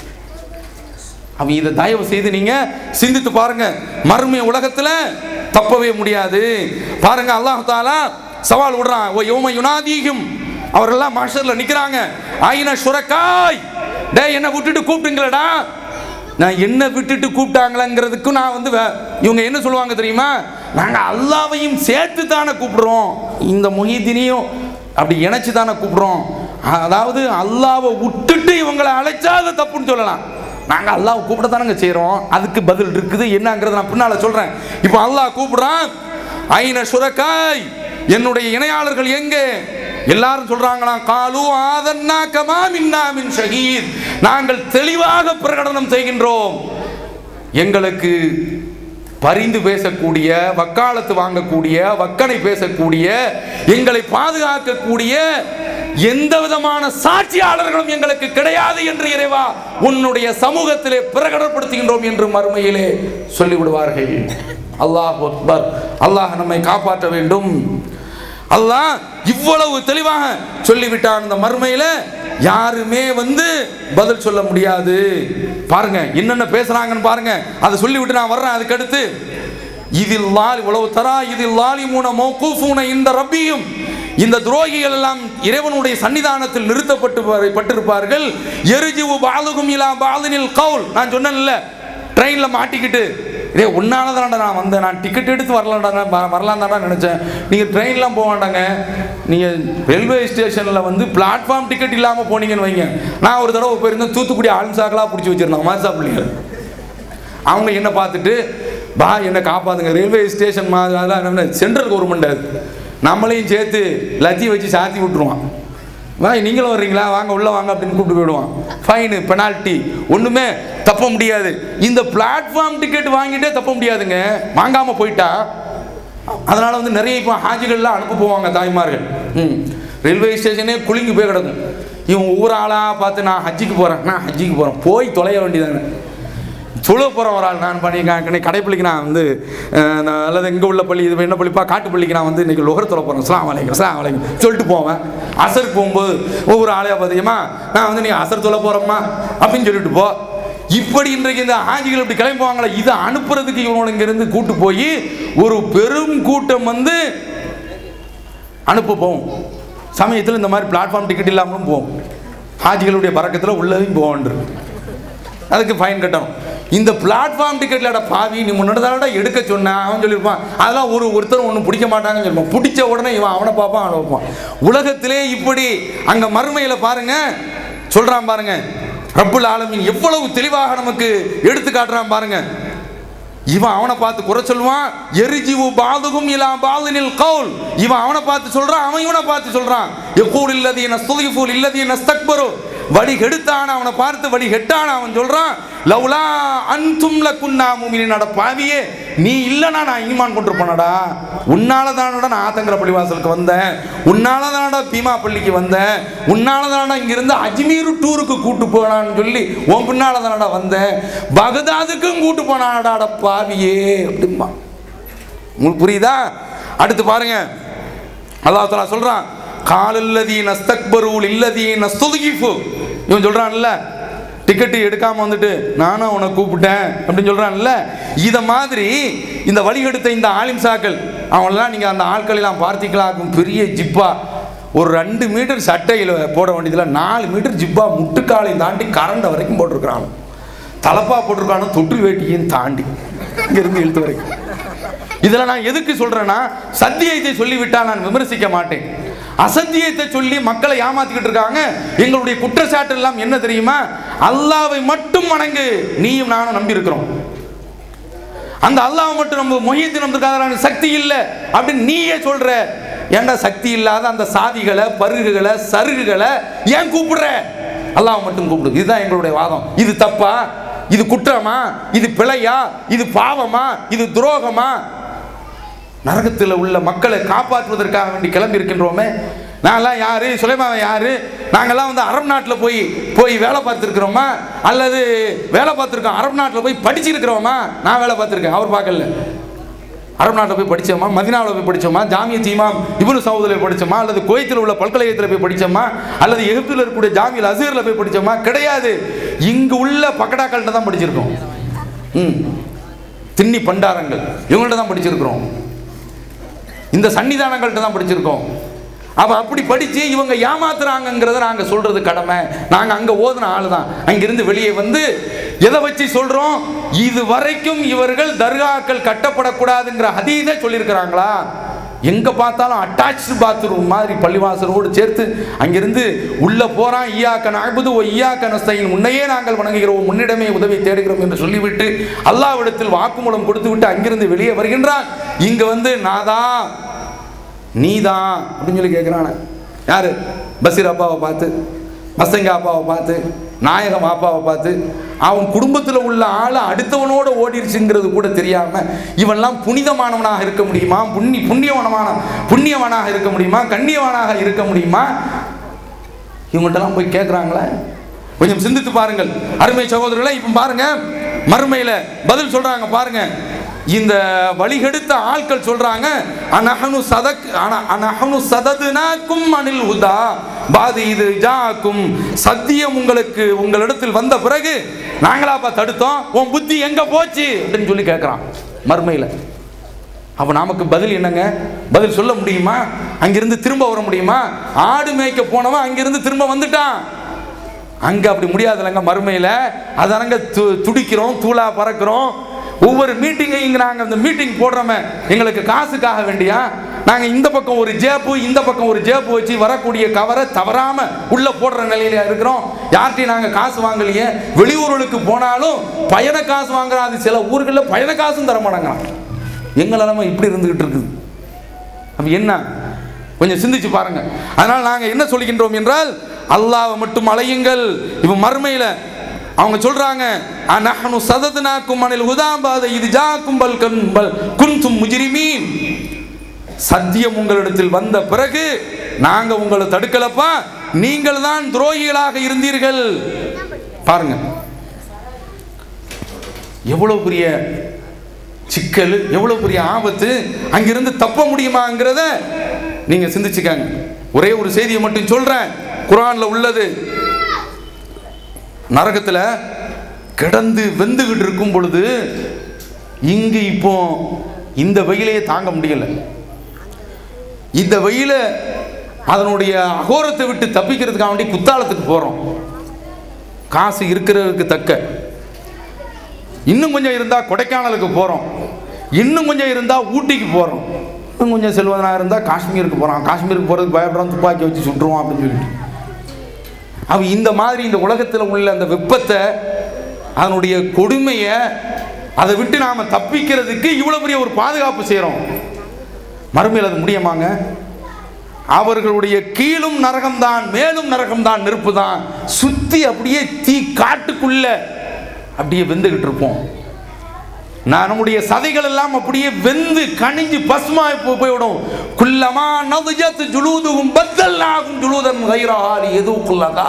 S2: அவன் இதை தயவு செய்து நீங்க சிந்தித்து பாருங்க மறுமை உலகத்துல தப்பவே முடியாது பாருங்க அல்லாஹ் தாலா சவால் விடுறான் ஓ யோம யுனாதீகும் அவரெல்லாம் மாஸ்டர்ல நிக்கிறாங்க ஆயின சுரக்காய் டேய் என்ன விட்டுட்டு கூப்பிட்டுங்களடா நான் என்ன விட்டுட்டு கூப்பிட்டாங்களங்கிறதுக்கு நான் வந்து வே- இவங்க என்ன சொல்லுவாங்க தெரியுமா நாங்க அல்லாவையும் சேர்த்து தானே கூப்பிடுறோம் இந்த மொஹிதீனையும் அப்படி இணைச்சு தானே கூப்பிடுறோம் அதாவது அல்லாவை விட்டுட்டு இவங்களை அழைச்சா அது தப்புன்னு சொல்லலாம் நாங்கள் அல்லாஹ் கூப்பிட தானங்க செய்கிறோம் அதுக்கு பதில் இருக்குது என்னங்கிறத நான் பின்னால் சொல்கிறேன் இப்போ அல்லாஹ் கூப்பிடுறான் ஐன சுரக்காய் என்னுடைய இணையாளர்கள் எங்கே எல்லாரும் சொல்றாங்களாம் காலு ஆதன்னா கமா மின்னா மின் ஷஹீத் நாங்கள் தெளிவாக பிரகடனம் செய்கின்றோம் எங்களுக்கு பரிந்து பேசக்கூடிய வக்காலத்து வாங்கக்கூடிய வக்கனை பேசக்கூடிய எங்களை பாதுகாக்கக்கூடிய எந்த விதமான சாட்சியாளர்களும் எங்களுக்கு கிடையாது என்று இறைவா உன்னுடைய சமூகத்திலே பிரகடனப்படுத்துகின்றோம் என்று மறுமையிலே சொல்லிவிடுவார்கள் அல்லாஹ் அக்பர் அல்லாஹ் நம்மை காப்பாற்ற வேண்டும் அல்லாஹ் இவ்வளவு தெளிவாக சொல்லிவிட்டான் இந்த மறுமையில யாருமே வந்து பதில் சொல்ல முடியாது பாருங்க என்னென்ன பேசுறாங்கன்னு பாருங்க அதை சொல்லிவிட்டு நான் வர்றேன் அதுக்கு அடுத்து இதில் லால் உளவு தரா இதில் லாலி மூன மௌகூஃபூன இந்த ரப்பியும் இந்த துரோகிகள் எல்லாம் இறைவனுடைய சன்னிதானத்தில் நிறுத்தப்பட்டு பா- பட்டிருப்பார்கள் எரிஜிவு பாலுகும் இலா பாலினில் கவுல் நான் சொன்னேன்ல ட்ரெயின்ல மாட்டிக்கிட்டு இதே உன்னால தானடா நான் வந்தேன் நான் டிக்கெட் எடுத்து வரலாம்டா நான் வ- வரலாம் தானடா நினச்சேன் நீங்கள் ட்ரெயின்லாம் போக வேண்டாங்க நீங்கள் ரயில்வே ஸ்டேஷனில் வந்து பிளாட்ஃபார்ம் டிக்கெட் இல்லாமல் போனீங்கன்னு வைங்க நான் ஒரு தடவை போயிருந்தேன் தூத்துக்குடி ஆல்சாக்களாக பிடிச்சி வச்சிருந்தேன் மாசா பிள்ளைகள் அவங்க என்ன பார்த்துட்டு பா என்னை காப்பாத்துங்க ரயில்வே ஸ்டேஷன் மாதிரி அதெல்லாம் என்ன சென்ட்ரல் கவர்மெண்ட் அது நம்மளையும் சேர்த்து லத்தி வச்சு சாத்தி விட்டுருவான் வாய் நீங்களும் வர்றீங்களா வாங்க உள்ள வாங்க அப்படின்னு கூப்பிட்டு போயிடுவான் ஃபைனு பெனால்ட்டி ஒண்ணுமே தப்ப முடியாது இந்த பிளாட்ஃபார்ம் டிக்கெட் வாங்கிட்டே தப்ப முடியாதுங்க வாங்காம போயிட்டா அதனால வந்து நிறைய இப்போ ஹாஜிகள்லாம் அனுப்ப போவாங்க தாய்மார்கள் ம் ரயில்வே ஸ்டேஷனே குலுங்கி போய் கிடக்கும் இவன் ஒவ்வொரு ஆளாக பார்த்து நான் ஹஜ்ஜிக்கு போகிறேன் நான் ஹஜ்ஜிக்கு போகிறேன் போய் தொலைய வேண்டியதானே சொல்ல போகிற ஒரு ஆள் நான் பண்ணி கடைப்பள்ளிக்கு நான் வந்து அஹ், நான் அல்லது இங்கே உள்ள பள்ளி இது என்ன பள்ளிப்பா காட்டுப்பள்ளிக்கு நான் வந்து இன்னைக்கு லொகர் தொலை போகிறேன் ஸ்லாம் வலைக்கம் ஸ்லாம் வலைக்கம் சொல்லிட்டு போவேன் அசருக்கு போகும்போது ஒவ்வொரு ஆளையா பார்த்தீங்கம்மா நான் வந்து நீ அசர் தொலை போகிறோம்மா அப்படின்னு சொல்லிட்டு போ இப்படி இன்றைக்கு இந்த ஆஜிகள் இப்படி கிளம்புவாங்களே இதை அனுப்புறதுக்கு இவனோட இங்கிருந்து கூட்டு போய் ஒரு பெரும் கூட்டம் வந்து அனுப்ப போவோம் சமயத்தில் இந்த மாதிரி பிளாட்ஃபார்ம் டிக்கெட் இல்லாமலும் போவோம் ஹாஜிகளுடைய பறக்கத்தில் உள்ளதையும் போவோன்று அதுக்கு ஃபைன் கட்டணும் இந்த பிளாட்ஃபார்ம் டிக்கெட்லட பாவி நீ முன்னாடி எடுக்க சொன்ன அவன் சொல்லியிருப்பான் அதெல்லாம் ஒரு ஒருத்தரும் ஒன்றும் பிடிக்க மாட்டாங்கன்னு சொல்லுவான் பிடிச்ச உடனே இவன் அவனை பார்ப்பான் அவனை பார்ப்பான் உலகத்திலே இப்படி அங்கே மறுமையில் பாருங்க சொல்கிறான் பாருங்க ரப்புல் ஆலமீன் எவ்வளவு தெளிவாக நமக்கு எடுத்து காட்டுறான் பாருங்க இவன் அவனை பார்த்து குறை சொல்லுவான் எரிஜிவு பாதுகும் இலா பாலினில் கவுல் இவன் அவனை பார்த்து சொல்றான் அவன் இவனை பார்த்து சொல்றான் எக்கூல் இல்லதி என்ன ஸ்துதிஃபூல் இல்லதி என்ன ஸ்தக்பரு வடி கெடுத்தான் அவனை பார்த்து வடி கெட்டான் அவன் சொல்றான் லவ்லா அன்தும் லக்குன்னா மூமினின் பாவியே நீ இல்லைனா நான் ஈமான் கொண்டிருப்பேனடா உன்னால தானடா நான் ஆத்தங்கர பள்ளிவாசலுக்கு வந்தேன் உன்னால தானடா பீமா பள்ளிக்கு வந்தேன் உன்னால தானடா இங்கிருந்து அஜ்மீர் டூருக்கு கூட்டு போனான்னு சொல்லி உன் பின்னால தானடா வந்தேன் பகதாதுக்கும் கூட்டு போனானடா அட பாவியே அப்படிம்பா உங்களுக்கு புரியுதா அடுத்து பாருங்க அல்லாஹ் தஆலா சொல்றான் காலல்லதி நஸ்தக்பருல் இல்லதி நஸ்துதிஃபு இவன் சொல்றான்ல டிக்கெட்டு எடுக்காம வந்துட்டு நானும் அவனை கூப்பிட்டேன் அப்படின்னு சொல்றான்ல இத மாதிரி இந்த வழிகெடுத்த இந்த ஆலிம்சாக்கள் அவன்லாம் நீங்க அந்த ஆட்களெல்லாம் பார்த்தீங்களாக்கும் பெரிய ஜிப்பா ஒரு ரெண்டு மீட்டர் சட்டையில் போட வேண்டியதுல நாலு மீட்டர் ஜிப்பா முட்டுக்காலை தாண்டி கரண்ட வரைக்கும் போட்டிருக்கிறான் தலப்பா போட்டிருக்கானோ தொற்று வேட்டியும் தாண்டி இங்கிருந்து இழுத்து வரைக்கும் இதில் நான் எதுக்கு சொல்றேன்னா சத்தியத்தை சொல்லிவிட்டால் நான் விமர்சிக்க மாட்டேன் அசத்தியத்தை சொல்லி மக்களை ஏமாத்திக்கிட்டு இருக்காங்க எங்களுடைய குற்றச்சாட்டு எல்லாம் என்ன தெரியுமா அல்லாவை மட்டும் வணங்கு நீயும் நானும் நம்பி இருக்கிறோம் அந்த அல்லாஹ் மட்டும் நம்ம மொஹியத்தின் நம்பிருக்காத சக்தி இல்லை அப்படின்னு நீயே சொல்ற ஏன்டா சக்தி இல்லாத அந்த சாதிகளை பருகுகளை சருகுகளை ஏன் கூப்பிடுற அல்லாஹ் மட்டும் கூப்பிடு இதுதான் எங்களுடைய வாதம் இது தப்பா இது குற்றமா இது பிழையா இது பாவமா இது துரோகமா நரகத்தில் உள்ள மக்களை காப்பாற்றுவதற்காக வேண்டி கிளம்பி இருக்கின்றோமே நாங்கெல்லாம் யாரு சுலைமாவன் யாரு நாங்கெல்லாம் வந்து அரபு நாட்டில் போய் போய் வேலை பார்த்துருக்குறோமா அல்லது வேலை பார்த்துருக்கோம் அரபு நாட்டில் போய் படிச்சிருக்கிறோமா நான் வேலை பார்த்துருக்கேன் அவர் பார்க்கல அரபு நாட்டில் போய் படித்தோமா மதினாவில் போய் படித்தோமா ஜாமிய தீமாம் இப்னு சவுதில் படித்தோமா அல்லது குவைத்தில் உள்ள பல்கலைக்கழகத்தில் போய் படித்தோமா அல்லது எகிப்தில் இருக்கக்கூடிய ஜாமியல் அசீரில் போய் படித்தோமா கிடையாது இங்கு உள்ள பக்கடாக்கள்கிட்ட தான் படிச்சிருக்கோம் ம் திண்ணி பண்டாரங்கள் இவங்கள்ட்ட தான் படிச்சிருக்கிறோம் இந்த சன்னிதானங்கள்ட்ட தான் படிச்சிருக்கோம் அப்ப அப்படி படிச்சு இவங்க ஏமாத்துறாங்கங்கிறத நாங்க சொல்றது கடமை நாங்க அங்க ஓதுன ஆளு தான் அங்கிருந்து வெளியே வந்து எதை வச்சு சொல்றோம் இது வரைக்கும் இவர்கள் தர்காக்கள் கட்டப்படக்கூடாதுங்கிற ஹதீதை சொல்லியிருக்கிறாங்களா எங்க பார்த்தாலும் அட்டாச்சு பாத்ரூம் மாதிரி பள்ளிவாசலோடு சேர்த்து அங்கிருந்து உள்ள போறான் ஈயாக்க நாகுது ஓ ஈயாக்க நஸ்தையின் முன்னையே நாங்கள் வணங்குகிறோம் முன்னிடமே உதவி தேடுகிறோம் என்று சொல்லிவிட்டு அல்லாவிடத்தில் வாக்குமூலம் கொடுத்து விட்டு அங்கிருந்து வெளியே வருகின்றான் இங்க வந்து நாதா நீதான் அப்படின்னு சொல்லி கேட்குறானே யாரு பஷீர் அப்பாவை பார்த்து பசங்க அப்பாவை பார்த்து நாயகம் அப்பாவை பார்த்து அவன் குடும்பத்தில் உள்ள ஆளை அடுத்தவனோட ஓடிருச்சுங்கிறது கூட தெரியாம இவன்லாம் புனிதமானவனாக இருக்க முடியுமா புண்ணி புண்ணியவனமான புண்ணியவனாக இருக்க முடியுமா கண்ணியவனாக இருக்க முடியுமா இவங்கள்ட்டலாம் போய் கேட்குறாங்களே கொஞ்சம் சிந்தித்து பாருங்கள் அருமை சகோதரர்களை இப்போ பாருங்க மறுமையில் பதில் சொல்றாங்க பாருங்க இந்த வழிகெடுத்த ஆட்கள் சொல்றாங்க அனஹனு சதக் அன- அனஹனு சததுனாக்கும் அனில் உதா பாதி இது ஜாக்கும் சத்தியம் உங்களுக்கு உங்களிடத்தில் வந்த பிறகு நாங்களாப்பா தடுத்தோம் உன் புத்தி எங்க போச்சு அப்படின்னு சொல்லி கேட்குறான் மறுமையில் அப்போ நமக்கு பதில் என்னங்க பதில் சொல்ல முடியுமா அங்கிருந்து திரும்ப வர முடியுமா ஆடு மேய்க்க போனவன் அங்கிருந்து திரும்ப வந்துட்டான் அங்க அப்படி முடியாதுல்லங்க மறுமையில் அதனங்க து துடிக்கிறோம் தூளா பறக்கிறோம் ஒவ்வொரு மீட்டிங்கையும் இங்கே நாங்கள் இந்த மீட்டிங் போடுறோமே எங்களுக்கு காசுக்காக வேண்டியா நாங்கள் இந்த பக்கம் ஒரு ஜேப்பு இந்த பக்கம் ஒரு ஜேப்பு வச்சு வரக்கூடிய கவரை தவறாம உள்ள போடுற நிலையில இருக்கிறோம் யார்கிட்டையும் நாங்கள் காசு வாங்கலையே வெளியூர்களுக்கு போனாலும் பயண காசு வாங்குறோம் அது சில ஊர்களில் பயண காசும் தர மாட்டாங்க எங்க நிலைமை இப்படி இருந்துகிட்டு இருக்குது அப்ப என்ன கொஞ்சம் சிந்திச்சு பாருங்க அதனால் நாங்கள் என்ன சொல்கின்றோம் என்றால் அல்லாஹ்வை மட்டும் அலையுங்கள் இப்போ மறுமையில் அவங்க சொல்றாங்க அனஹனு சததுனாக்கும் அனில் ஹுதாபாத இது ஜாக்கும் பல் கன் பல் குன்தும் முஜ்ரிமீன் சத்தியம் உங்களிடத்தில் வந்த பிறகு நாங்க உங்களை தடுக்கலப்பா நீங்கள் தான் துரோகிகளாக இருந்தீர்கள் பாருங்க எவ்வளவு பெரிய சிக்கல் எவ்வளவு பெரிய ஆபத்து அங்கிருந்து தப்ப முடியுமாங்கிறத நீங்க சிந்திச்சுக்கங்க ஒரே ஒரு செய்தியை மட்டும் சொல்றேன் குரான்ல உள்ளது நரகத்துல கிடந்து வெந்துகிட்டு இருக்கும் பொழுது இங்கு இப்போ இந்த வெயிலையே தாங்க முடியல இந்த வெயில அதனுடைய அகோரத்தை விட்டு தப்பிக்கிறதுக்காக வேண்டி குத்தாலத்துக்கு போறோம் காசு இருக்கிறதுக்கு தக்க இன்னும் கொஞ்சம் இருந்தால் கொடைக்கானலுக்கு போகிறோம் இன்னும் கொஞ்சம் இருந்தால் ஊட்டிக்கு போகிறோம் இன்னும் கொஞ்சம் செல்வதனாக இருந்தால் காஷ்மீருக்கு போகிறான் காஷ்மீருக்கு போகிறதுக்கு பயப்படுறான் துப்பாக்கி வச்சு சுட்டுருவான் அப்படின்னு சொல்லிட்டு அவன் இந்த மாதிரி இந்த உலகத்தில் உள்ள அந்த வெப்பத்தை அதனுடைய கொடுமையை அதை விட்டு நாம் தப்பிக்கிறதுக்கு இவ்வளோ பெரிய ஒரு பாதுகாப்பு செய்கிறோம் மறுமையில் அது முடியுமாங்க அவர்களுடைய கீழும் நரகம்தான் மேலும் நரகம்தான் நெருப்பு தான் சுத்தி அப்படியே தீ காட்டுக்குள்ள அப்படியே வெந்துகிட்டு இருப்போம் நான் நம்முடைய சதைகள் எல்லாம் அப்படியே வெந்து கனிஞ்சு பசுமாய் போ- போய்விடும் குல்லமா நதுஜத் ஜுலூதுகும் பத்தல்லாகும் ஜுலூதன் கைரால் எதுக்குள்ளதா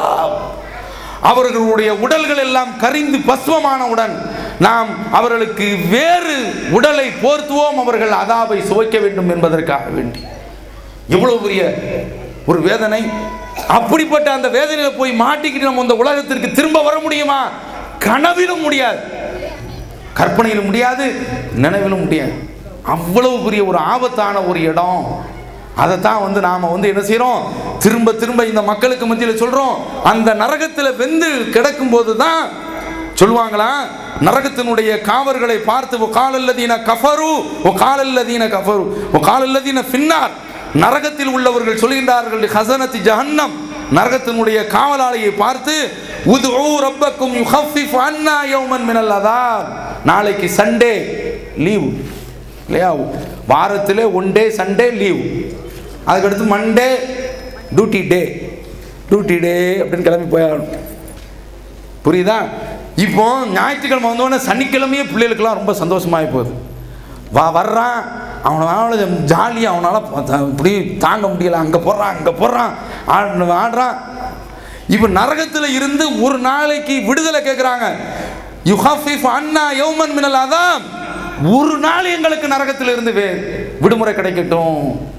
S2: அவர்களுடைய உடல்கள் எல்லாம் கரிந்து பஸ்வமானவுடன் நாம் அவர்களுக்கு வேறு உடலை போர்த்துவோம் அவர்கள் அதாவை சுவைக்க வேண்டும் என்பதற்காக வேண்டி எவ்வளவு பெரிய ஒரு வேதனை அப்படிப்பட்ட அந்த வேதனையில போய் மாட்டிக்கிட்டு நம்ம இந்த உலகத்திற்கு திரும்ப வர முடியுமா கனவிலும் முடியாது கற்பனையிலும் முடியாது நினைவிலும் முடியாது அவ்வளவு பெரிய ஒரு ஆபத்தான ஒரு இடம் அதைத்தான் வந்து நாம் வந்து என்ன செய்கிறோம் திரும்ப திரும்ப இந்த மக்களுக்கு மத்தியில் சொல்கிறோம் அந்த நரகத்தில் வெந்து கிடக்கும்போது தான் சொல்லுவாங்களா நரகத்தினுடைய காவர்களை பார்த்து ஓ காலல்லதீன கஃபரு ஓ காலல்லதீன கஃபரு ஓ காலல்லதீன ஃபின்னார் நரகத்தில் உள்ளவர்கள் சொல்கின்றார்கள் ஹசனத்தி ஜஹன்னம் நரகத்தினுடைய காவலாளியை பார்த்து உதுஉ ரப்பக்கும் யுஹஃபிஃப் அன்னா யௌமன் மினல் அதாப் நாளைக்கு சண்டே லீவ் இல்லையா வாரத்தில் ஒன் டே சண்டே லீவ் அதுக்கடுத்து Monday duty day duty day அப்படின்னு கிளம்பி போயாகணும் புரியுதா இப்போ ஞாயிற்றுக்கிழமை வந்தோடனே சனிக்கிழமையே பிள்ளைகளுக்கெல்லாம் ரொம்ப சந்தோஷமாகி போகுது வா வர்றான் அவனால ஜாலியாக அவனால் இப்படி தாங்க முடியல அங்கே போடுறான் அங்கே போடுறான் ஆடு ஆடுறான் இப்போ நரகத்தில் இருந்து ஒரு நாளைக்கு விடுதலை கேட்குறாங்க யுஹாஃபிஃப் அண்ணா யௌமன் மினல் அதான் ஒரு நாள் எங்களுக்கு நரகத்தில் இருந்து வே- விடுமுறை கிடைக்கட்டும்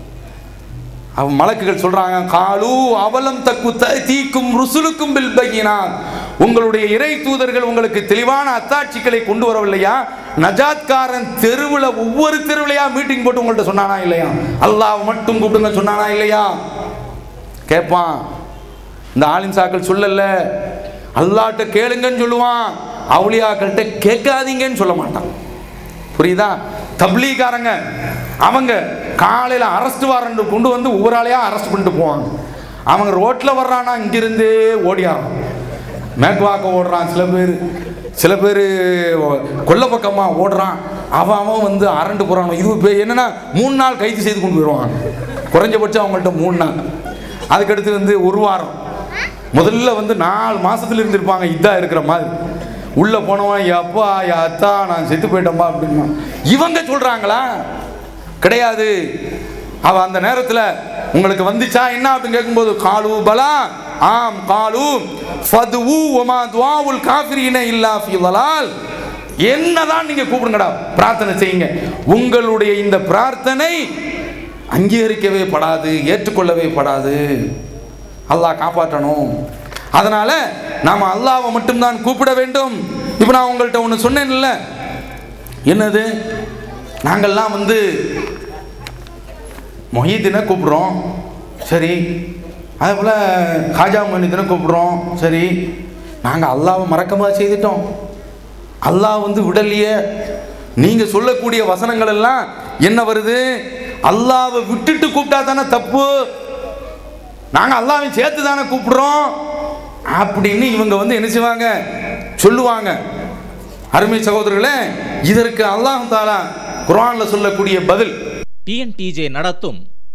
S2: அவன் மலக்குகள் சொல்றாங்க காலு அவலம் தக்கு தீக்கும் ருசுலுக்கும் பில் பையினான் உங்களுடைய இறை தூதர்கள் உங்களுக்கு தெளிவான அத்தாட்சிகளை கொண்டு வரவில்லையா நஜாத்காரன் தெருவில் ஒவ்வொரு தெருவிலையா மீட்டிங் போட்டு உங்கள்ட்ட சொன்னானா இல்லையா அல்லாஹ் மட்டும் கூப்பிடுங்க சொன்னானா இல்லையா கேட்பான் இந்த ஆலிம் சாக்கள் சொல்லல அல்லாட்ட கேளுங்கன்னு சொல்லுவான் அவுளியாக்கள்கிட்ட கேட்காதீங்கன்னு சொல்ல மாட்டான் புரியுதா தப்லீகாரங்க அவங்க காலையில் அரெஸ்ட் வாரண்ட் கொண்டு வந்து ஒவ்வொரு ஆளையாக அரெஸ்ட் பண்ணிட்டு போவாங்க அவங்க ரோட்டில் வர்றானா இங்கிருந்தே ஓடியாரான் மேக்வாக்க ஓடுறான் சில பேர் சில பேர் கொல்ல பக்கமாக ஓடுறான் அவன் அவன் வந்து அரண்டு போகிறான் இது இப்போ என்னன்னா மூணு நாள் கைது செய்து கொண்டு போயிடுவாங்க குறைஞ்சபட்சம் அவங்கள்ட்ட மூணு நாள் அதுக்கடுத்து வந்து ஒரு வாரம் முதல்ல வந்து நாலு மாசத்துல இருந்திருப்பாங்க இதா இருக்கிற மாதிரி உள்ள போனவன் அப்பா அத்தா நான் செத்து போயிட்டேன்பா அப்படின்னா இவங்க சொல்றாங்களா கிடையாது அவ அந்த நேரத்துல உங்களுக்கு வந்துச்சா என்ன அப்படின்னு கேட்கும்போது காலு பலா ஆம் காலு ஃபதுவு ஒமா துவாவுல் காஃபிரீன இல்லா ஃபி ضلال என்னதான் நீங்க கூப்பிடுங்கடா பிரார்த்தனை செய்யுங்க உங்களுடைய இந்த பிரார்த்தனை அங்கீகரிக்கவே படாது ஏற்றுக்கொள்ளவே படாது அல்லாஹ் காப்பாற்றணும் அதனால நாம அல்லாஹ்வை மட்டும்தான் கூப்பிட வேண்டும் இப்போ நான் உங்கள்கிட்ட ஒன்று சொன்னேன்ல என்னது நாங்கள்லாம் வந்து மொஹீத்தினை கூப்பிடுறோம் சரி அதே போல் காஜா மொஹீத்தினை கூப்பிடுறோம் சரி நாங்கள் அல்லாவை மறக்கமா செய்துட்டோம் அல்லாஹ் வந்து விடலையே நீங்கள் சொல்லக்கூடிய வசனங்கள் எல்லாம் என்ன வருது அல்லாவை விட்டுட்டு கூப்பிட்டா தானே தப்பு நாங்கள் அல்லாவையும் சேர்த்து தானே கூப்பிடுறோம் அப்படின்னு இவங்க வந்து என்ன செய்வாங்க சொல்லுவாங்க அருமை சகோதரர்களே இதற்கு அல்லாஹ் தாலா குர்ஆன்ல சொல்லக்கூடிய பதில்
S5: டிஎன்டிஜே நடத்தும்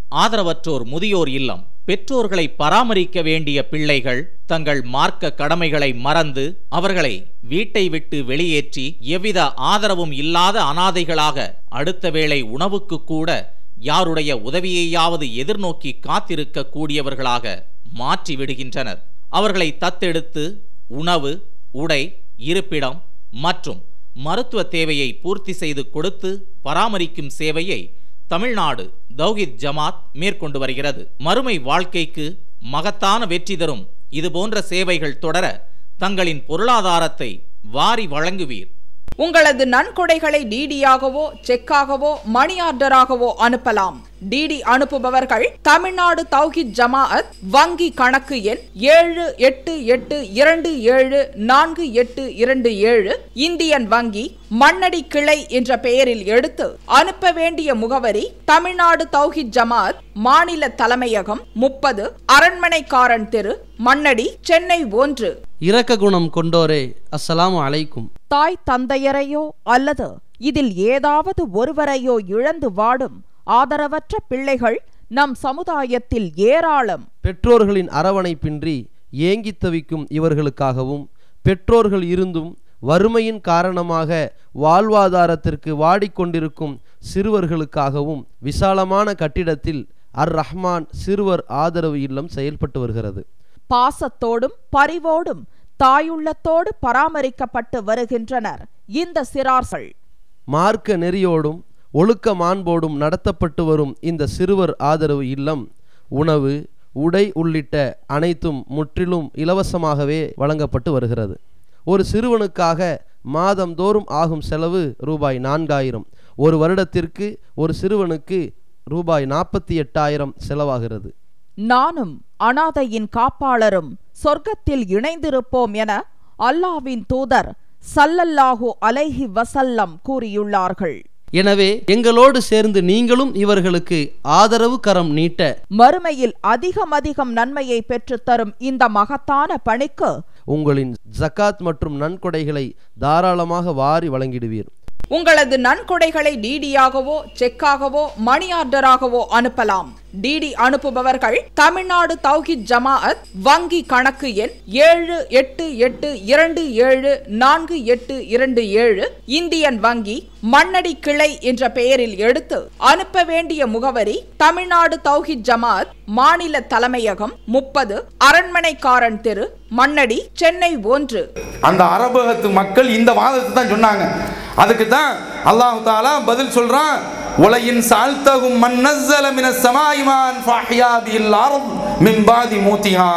S5: ஆதரவற்றோர் முதியோர் இல்லம் பெற்றோர்களை பராமரிக்க வேண்டிய பிள்ளைகள் தங்கள் மார்க்க கடமைகளை மறந்து அவர்களை வீட்டை விட்டு வெளியேற்றி எவ்வித ஆதரவும் இல்லாத அனாதைகளாக அடுத்த வேளை உணவுக்கு கூட யாருடைய உதவியையாவது எதிர்நோக்கி காத்திருக்க கூடியவர்களாக மாற்றி விடுகின்றனர் அவர்களை தத்தெடுத்து உணவு உடை இருப்பிடம் மற்றும் மருத்துவ தேவையை பூர்த்தி செய்து கொடுத்து பராமரிக்கும் சேவையை தமிழ்நாடு தௌஹித் ஜமாத் மேற்கொண்டு வருகிறது மறுமை வாழ்க்கைக்கு மகத்தான வெற்றி தரும் இதுபோன்ற சேவைகள் தொடர தங்களின் பொருளாதாரத்தை வாரி வழங்குவீர்
S4: உங்களது நன்கொடைகளை டிடியாகவோ செக்காகவோ மணி ஆர்டராகவோ அனுப்பலாம் டிடி அனுப்புபவர்கள் தமிழ்நாடு தௌஹித் ஜமாஅத் வங்கி கணக்கு எண் ஏழு எட்டு எட்டு இரண்டு ஏழு நான்கு எட்டு இரண்டு ஏழு இந்தியன் வங்கி மண்ணடி கிளை என்ற பெயரில் எடுத்து அனுப்ப வேண்டிய முகவரி தமிழ்நாடு தௌஹித் ஜமாஅத் மாநில தலைமையகம் முப்பது அரண்மனைக்காரன் தெரு மண்ணடி சென்னை ஒன்று
S3: இரக்க குணம் கொண்டோரே அஸ்ஸலாமு அலைக்கும்
S4: தாய் தந்தையரையோ அல்லது இதில் ஏதாவது ஒருவரையோ இழந்து வாடும் ஆதரவற்ற பிள்ளைகள் நம் சமுதாயத்தில் ஏராளம்
S3: பெற்றோர்களின் அரவணைப்பின்றி ஏங்கித் தவிக்கும் இவர்களுக்காகவும் பெற்றோர்கள் இருந்தும் வறுமையின் காரணமாக வாழ்வாதாரத்திற்கு வாடிக்கொண்டிருக்கும் சிறுவர்களுக்காகவும் விசாலமான கட்டிடத்தில் அர் ரஹ்மான் சிறுவர் ஆதரவு இல்லம் செயல்பட்டு வருகிறது
S4: பாசத்தோடும் பரிவோடும் தாயுள்ளத்தோடு பராமரிக்கப்பட்டு வருகின்றனர் இந்த சிறார்கள்
S3: மார்க்க நெறியோடும் ஒழுக்க மாண்போடும் நடத்தப்பட்டு வரும் இந்த சிறுவர் ஆதரவு இல்லம் உணவு உடை உள்ளிட்ட அனைத்தும் முற்றிலும் இலவசமாகவே வழங்கப்பட்டு வருகிறது ஒரு சிறுவனுக்காக மாதந்தோறும் ஆகும் செலவு ரூபாய் நான்காயிரம் ஒரு வருடத்திற்கு ஒரு சிறுவனுக்கு ரூபாய் நாற்பத்தி எட்டாயிரம் செலவாகிறது
S4: நானும் அனாதையின் காப்பாளரும் சொர்க்கத்தில் இணைந்திருப்போம் என அல்லாவின் தூதர் சல்லல்லாஹு அலைஹி வசல்லம் கூறியுள்ளார்கள்
S3: எனவே எங்களோடு சேர்ந்து நீங்களும் இவர்களுக்கு ஆதரவு கரம் நீட்ட
S4: மறுமையில் அதிகம் அதிகம் நன்மையை பெற்றுத்தரும் இந்த மகத்தான பணிக்கு
S3: உங்களின் ஜகாத் மற்றும் நன்கொடைகளை தாராளமாக வாரி வழங்கிடுவீர்
S4: உங்களது நன்கொடைகளை டிடியாகவோ செக்காகவோ மணி ஆர்டராகவோ அனுப்பலாம் டிடி அனுப்புபவர்கள் தமிழ்நாடு தௌஹித் ஜமாஅத் வங்கி கணக்கு எண் ஏழு எட்டு எட்டு இரண்டு ஏழு நான்கு எட்டு இரண்டு ஏழு இந்தியன் வங்கி மண்ணடி கிளை என்ற பெயரில் எடுத்து அனுப்ப வேண்டிய முகவரி தமிழ்நாடு தௌஹித் ஜமாஅத் மாநில தலைமையகம் முப்பது அரண்மனைக்காரன் தெரு மண்ணடி சென்னை ஒன்று
S2: அந்த அரபகத்து மக்கள் இந்த வாதத்தை தான் சொன்னாங்க அதுக்கு தான் அல்லாஹ் தாலா பதில் சொல்றான் உலகின் சால்தகும் மன்னஸ்ஸல மின சமாயிமான் ஃபஹ்யா பில் அர்த் மின் பாதி மூத்திஹா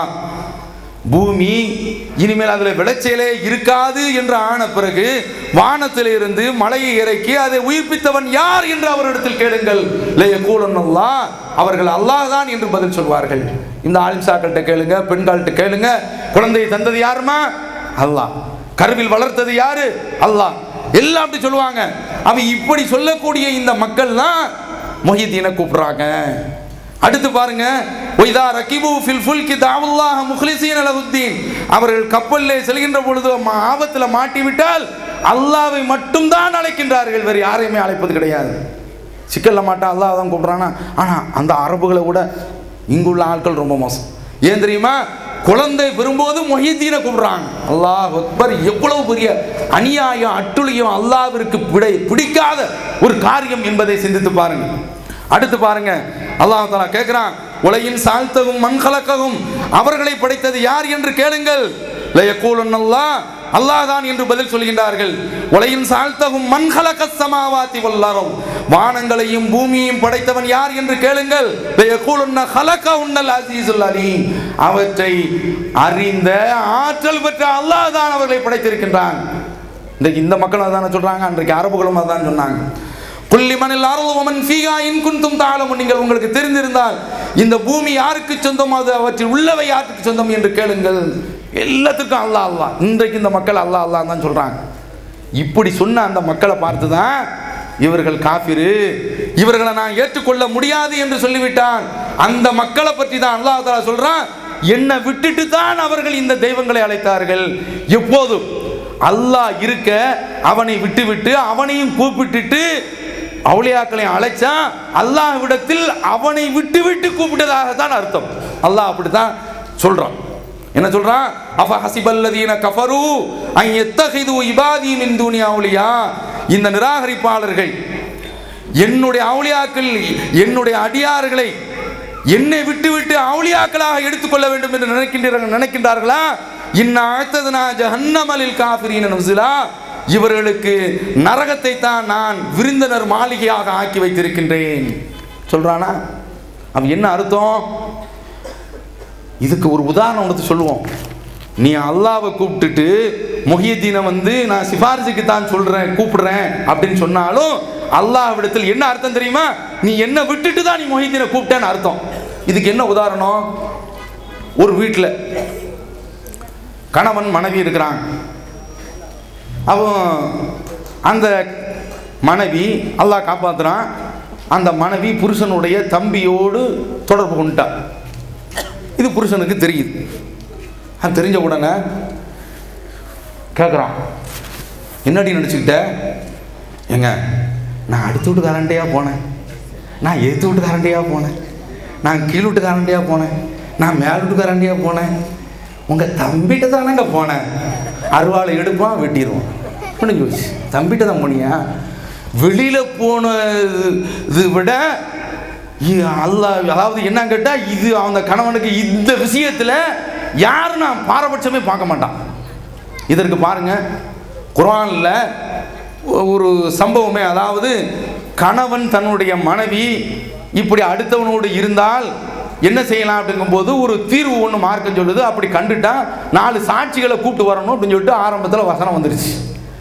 S2: பூமி இனிமேல் அதில் விளைச்சலே இருக்காது என்று ஆன பிறகு வானத்திலிருந்து மலையை இறக்கி அதை உயிர்ப்பித்தவன் யார் என்று அவரிடத்தில் கேளுங்கள் லைய கூலன்னல்லா அவர்கள் அல்லாஹ் தான் என்று பதில் சொல்வார்கள் இந்த ஆலிம்சாக்கள்கிட்ட கேளுங்க பெண்கள்கிட்ட கேளுங்க குழந்தையை தந்தது யாருமா அல்லாஹ் கருவில் வளர்த்தது யாரு அல்லாஹ் எல்லாம் அப்படி சொல்லுவாங்க அவன் இப்படி சொல்லக்கூடிய இந்த மக்கள் தான் மொஹிதீனை கூப்பிடுறாங்க அடுத்து பாருங்க ஒய்தா ரகிபு ஃபில் ஃபுல்கி தாவுல்லாஹ முஹ்லிசீன் அலஹுத்தீன் அவர்கள் கப்பலிலே செல்கின்ற பொழுது ம- ஆபத்துல மாட்டி விட்டால் அல்லாவை மட்டும்தான் அழைக்கின்றார்கள் வேறு யாரையுமே அழைப்பது கிடையாது சிக்கல்ல மாட்டா அல்லாஹ் தான் கூப்பிடுறானா ஆனா அந்த அரபுகளை விட இங்குள்ள ஆட்கள் ரொம்ப மோசம் ஏன் தெரியுமா குழந்தை பெறும்போது மொஹிதீனை கூப்பிடுறாங்க அல்லாஹ் அக்பர் எவ்வளவு பெரிய அநியாயம் அட்டுழியம் அல்லாவிற்கு பிடை பிடிக்காத ஒரு காரியம் என்பதை சிந்தித்து பாருங்க அடுத்து பாருங்க அல்லாஹ் தாலா கேட்கிறான் உலகின் சாழ்த்தகும் மண்கலக்கவும் அவர்களை படைத்தது யார் என்று கேளுங்கள் லயக்கூலன் அல்லாஹ் அல்லாஹ் தான் என்று பதில் சொல்கின்றார்கள் உலகின் சாழ்த்தகும் மண்கலக்க சமாவாத்தி வல்லாரும் வானங்களையும் பூமியையும் படைத்தவன் யார் என்று கேளுங்கள் லயக்கூலுன்ன ஹலக உன்னல் அசீசுல் அலீம் அவற்றை அறிந்த ஆற்றல் பெற்ற அல்லாஹ் தான் அவர்களை படைத்திருக்கின்றான் இன்றைக்கு இந்த மக்களும் அதான சொல்றாங்க அன்றைக்கு அரபுகளும் அதான் சொன்னாங்க குல்லி மணில் அருள்வமன் ஃபீகா இன் குந்தும் தாளமும் நீங்கள் உங்களுக்கு தெரிந்திருந்தால் இந்த பூமி யாருக்கு சொந்தம் அது அவற்றில் உள்ளவை யாருக்கு சொந்தம் என்று கேளுங்கள் எல்லாத்துக்கும் அல்லாஹ் அல்லாஹ் இன்றைக்கு இந்த மக்கள் அல்லாஹ் அல்லாஹ் தான் சொல்றாங்க இப்படி சொன்ன அந்த மக்களை பார்த்து தான் இவர்கள் காஃபிரு இவர்களை நான் ஏற்றுக்கொள்ள முடியாது என்று சொல்லிவிட்டான் அந்த மக்களை பற்றி தான் அல்லாஹ் தஆலா சொல்றான் என்னை விட்டுட்டு தான் அவர்கள் இந்த தெய்வங்களை அழைத்தார்கள் எப்போதும் அல்லாஹ் இருக்க அவனை விட்டுவிட்டு அவனையும் கூப்பிட்டுட்டு அவுளியாக்களை அழைச்சா அல்லாஹ்விடத்தில் அவனை விட்டு விட்டு கூப்பிட்டதாக தான் அர்த்தம் அல்லாஹ் அப்படித்தான் சொல்றான் என்ன சொல்றான் அஃப ஹசிபல்லதீன கஃபரு அன் யத்தஹிது இபாதி மின் துனி அவுலியா இந்த நிராகரிப்பாளர்கள் என்னுடைய அவுளியாக்கள் என்னுடைய அடியார்களை என்னை விட்டு விட்டு அவுளியாக்களாக எடுத்துக்கொள்ள வேண்டும் என்று நினைக்கின்றார்கள் நினைக்கின்றார்களா இன்னாழ்த்ததுனா ஜஹன்னமலில் காஃபிரீன நுசிலா இவர்களுக்கு நரகத்தை தான் நான் விருந்தினர் மாளிகையாக ஆக்கி வைத்திருக்கின்றேன் சொல்றானா அவன் என்ன அர்த்தம் இதுக்கு ஒரு உதாரணம் எடுத்து சொல்லுவோம் நீ அல்லாவை கூப்பிட்டுட்டு முஹியத்தீனை வந்து நான் சிபாரிசுக்கு தான் சொல்றேன் கூப்பிடுறேன் அப்படின்னு சொன்னாலும் அல்லாஹ்விடத்தில் என்ன அர்த்தம் தெரியுமா நீ என்ன விட்டுட்டு தான் நீ முஹியத்தீனை கூப்பிட்டேன்னு அர்த்தம் இதுக்கு என்ன உதாரணம் ஒரு வீட்டில் கணவன் மனைவி இருக்கிறாங்க அவன் அந்த மனைவி அல்லாஹ் காப்பாத்துறான் அந்த மனைவி புருஷனுடைய தம்பியோடு தொடர்பு கொண்டுட்டான் இது புருஷனுக்கு தெரியுது அது தெரிஞ்ச உடனே கேட்குறான் என்னடி நினச்சிக்கிட்ட ஏங்க நான் அடுத்த வீட்டுக்காரண்டையாக போனேன் நான் எதிர்த்து வீட்டுக்காரண்டையாக போனேன் நான் கீழ் வீட்டுக்காரண்டையாக போனேன் நான் மேல் வீட்டுக்காரண்டையாக போனேன் உங்கள் தம்பிகிட்ட தானேங்க போனேன் அருவாளை எடுப்பான் வெட்டிடுவான் முடிஞ்சு போச்சு தம்பிகிட்ட தான் போனியா வெளியில் போனது விட இ- அல்லாஹ் அதாவது என்ன கேட்டால் இது அந்த கணவனுக்கு இந்த விஷயத்தில் யாரும் நான் பாரபட்சமே பார்க்க மாட்டான் இதற்கு பாருங்க குர்ஆன்ல ஒரு சம்பவமே அதாவது கணவன் தன்னுடைய மனைவி இப்படி அடுத்தவனோடு இருந்தால் என்ன செய்யலாம் அப்படிங்கும்போது ஒரு தீர்வு ஒன்று மார்க்கம் சொல்லுது அப்படி கண்டுட்டா நாலு சாட்சிகளை கூப்பிட்டு வரணும் அப்படின்னு சொல்லிட்டு ஆரம்பத்தில் வசனம் வந்துருச்சு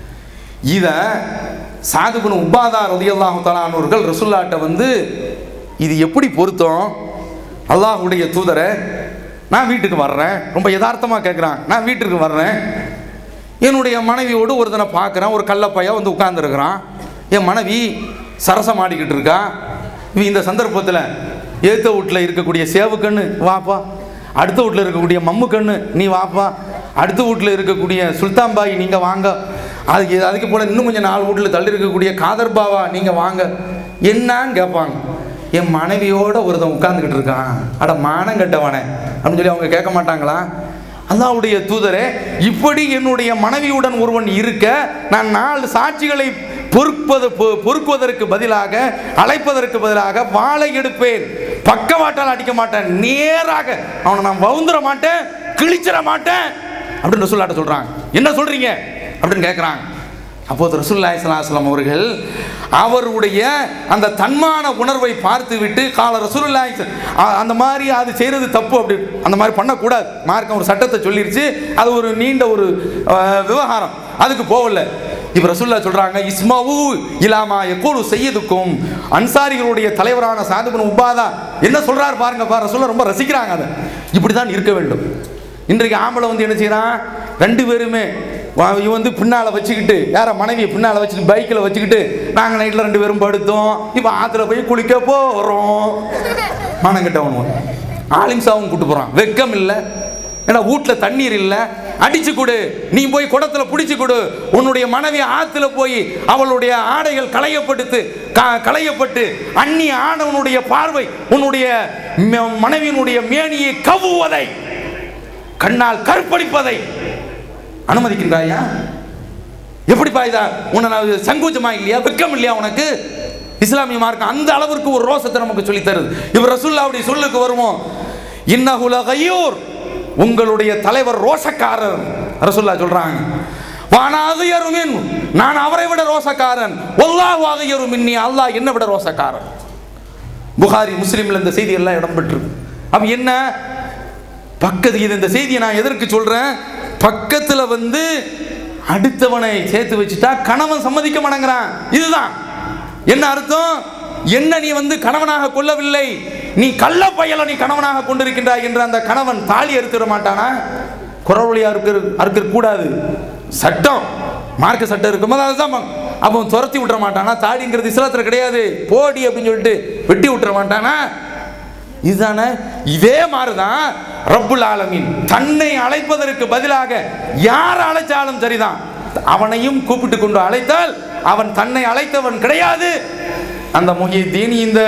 S2: இதை சாதுகுன் உபாதா ரதியல்லாஹு தலானவர்கள் ரசுல்லாட்ட வந்து இது எப்படி பொருத்தம் அல்லாஹ்வுடைய தூதரை நான் வீட்டுக்கு வர்றேன் ரொம்ப யதார்த்தமாக கேட்குறான் நான் வீட்டுக்கு வர்றேன் என்னுடைய மனைவியோடு ஒருத்தனை பார்க்குறேன் ஒரு கள்ளப்பைய வந்து உட்கார்ந்துருக்கிறான் என் மனைவி சரசம் ஆடிக்கிட்டு இருக்கா இவன் இந்த சந்தர்ப்பத்தில் ஏத்த வீட்டில் இருக்கக்கூடிய சேவுக்கண்ணு வாப்பா அடுத்த வீட்டில் இருக்கக்கூடிய மம்மு கண்ணு நீ வாப்பா அடுத்த வீட்டில் இருக்கக்கூடிய சுல்தான்பாய் நீங்கள் வாங்க அதுக்கு அதுக்கு போல இன்னும் கொஞ்சம் நாலு வீட்டில் தள்ளி இருக்கக்கூடிய காதர்பாவா நீங்கள் வாங்க என்னான்னு கேட்பாங்க என் மனைவியோட ஒருத்தன் உட்காந்துக்கிட்டு இருக்கான் அட மானம் கெட்டவனே அப்படின்னு சொல்லி அவங்க கேட்க மாட்டாங்களா அல்லாவுடைய தூதரே இப்படி என்னுடைய மனைவியுடன் ஒருவன் இருக்க நான் நாலு சாட்சிகளை பொறுப்பது பொ- பொறுக்குவதற்கு பதிலாக அழைப்பதற்கு பதிலாக வாளை எடுப்பேன் பக்கவாட்டால் அடிக்க மாட்டேன் நேராக அவனை நான் வவுந்துட மாட்டேன் கிழிச்சிட மாட்டேன் அப்படின்னு ரசூல்லாட்ட சொல்றாங்க என்ன சொல்றீங்க அப்படின்னு கேட்குறாங்க அப்போது ரசூல்லாய் சலாஹ்லாம் அவர்கள் அவருடைய அந்த தன்மான உணர்வை பார்த்து விட்டு கால ரசூலுல்லாஹி ஸ- அ- அந்த மாதிரி அது செய்கிறது தப்பு அப்படி அந்த மாதிரி பண்ணக்கூடாது மார்க்கம் ஒரு சட்டத்தை சொல்லிருச்சு அது ஒரு நீண்ட ஒரு அஹ், விவகாரம் அதுக்கு போகல இப்போ ரசூல்லா சொல்றாங்க இஸ்மாவு இலாமா எக்கோடு செய்யதுக்கும் அன்சாரிகளுடைய தலைவரான சாதுபன் உபாதா என்ன சொல்றாரு பாருங்க பாரு ரசூல்லா ரொம்ப ரசிக்கிறாங்க அதை இப்படி தான் இருக்க வேண்டும் இன்றைக்கு ஆம்பளை வந்து என்ன செய்யறான் ரெண்டு பேருமே வா- இவன் வந்து பின்னால் வச்சுக்கிட்டு யார மனைவியை பின்னால் வச்சுட்டு பைக்கில் வச்சுக்கிட்டு நாங்கள் நைட்டில் ரெண்டு பேரும் படுத்தோம் இப்போ ஆற்றுல போய் குளிக்க போகிறோம் மானங்கிட்டவன் ஆலிம்சாவும் கூட்டு போகிறான் வெக்கம் இல்லை ஏன்னா வீட்டில் தண்ணீர் இல்லை அடிச்சு கொடு நீ போய் குடத்துல பிடிச்சு கொடு உன்னுடைய மனைவி ஆத்துல போய் அவளுடைய ஆடைகள் களையப்படுத்து க- களையப்பட்டு அந்நிய ஆடவனுடைய பார்வை உன்னுடைய ம- மனைவியினுடைய மேனியை கவுவதை கண்ணால் கற்பழிப்பதை அனுமதிக்கின்றாயா எப்படிப்பா இதா உன்னை நான் சங்கோச்சமா இல்லையா வெக்கம் இல்லையா உனக்கு இஸ்லாமிய மார்க்கம் அந்த அளவிற்கு ஒரு ரோசத்தை நமக்கு சொல்லி தருது இவர் ரசூல்லாவுடைய சொல்லுக்கு வருவோம் இன்னஹுல கையூர் உங்களுடைய தலைவர் ரோஷக்காரர் ரசூல்லா சொல்றாங்க வானாதையருமின் நான் அவரை விட ரோசக்காரன் ஒல்லாஹ் வாதையரும் இன்னி அல்லாஹ் என்னை விட ரோசக்காரன் புகாரி முஸ்லீம்ல இந்த செய்தி எல்லாம் இடம்பெற்றிருக்கு அப்ப என்ன பக்கத்து இது இந்த செய்தியை நான் எதற்கு சொல்றேன் பக்கத்துல வந்து அடுத்தவனை சேர்த்து வச்சுட்டா கணவன் சம்மதிக்க மாட்டேங்கிறான் இதுதான் என்ன அர்த்தம் என்ன நீ வந்து கணவனாக கொள்ளவில்லை நீ கள்ள பயல நீ கணவனாக கொண்டிருக்கின்றாய் என்ற அந்த கணவன் தாலி அறுத்துட மாட்டானா குறவழியா இருக்க அறுக்க கூடாது சட்டம் மார்க்க சட்டம் இருக்கும்போது அதுதான் ம- அவன் துரத்தி விட்டுற மாட்டானா தாடிங்கிறது இஸ்லாத்துல கிடையாது போடி அப்படின்னு சொல்லிட்டு வெட்டி விட்டுற மாட்டானா இதுதானே இதே மாதிரிதான் ரப்புல் ஆலமீன் தன்னை அழைப்பதற்கு பதிலாக யார் அழைச்சாலும் சரிதான் அவனையும் கூப்பிட்டு கொண்டு அழைத்தால் அவன் தன்னை அழைத்தவன் கிடையாது அந்த முஹிதீன் இந்த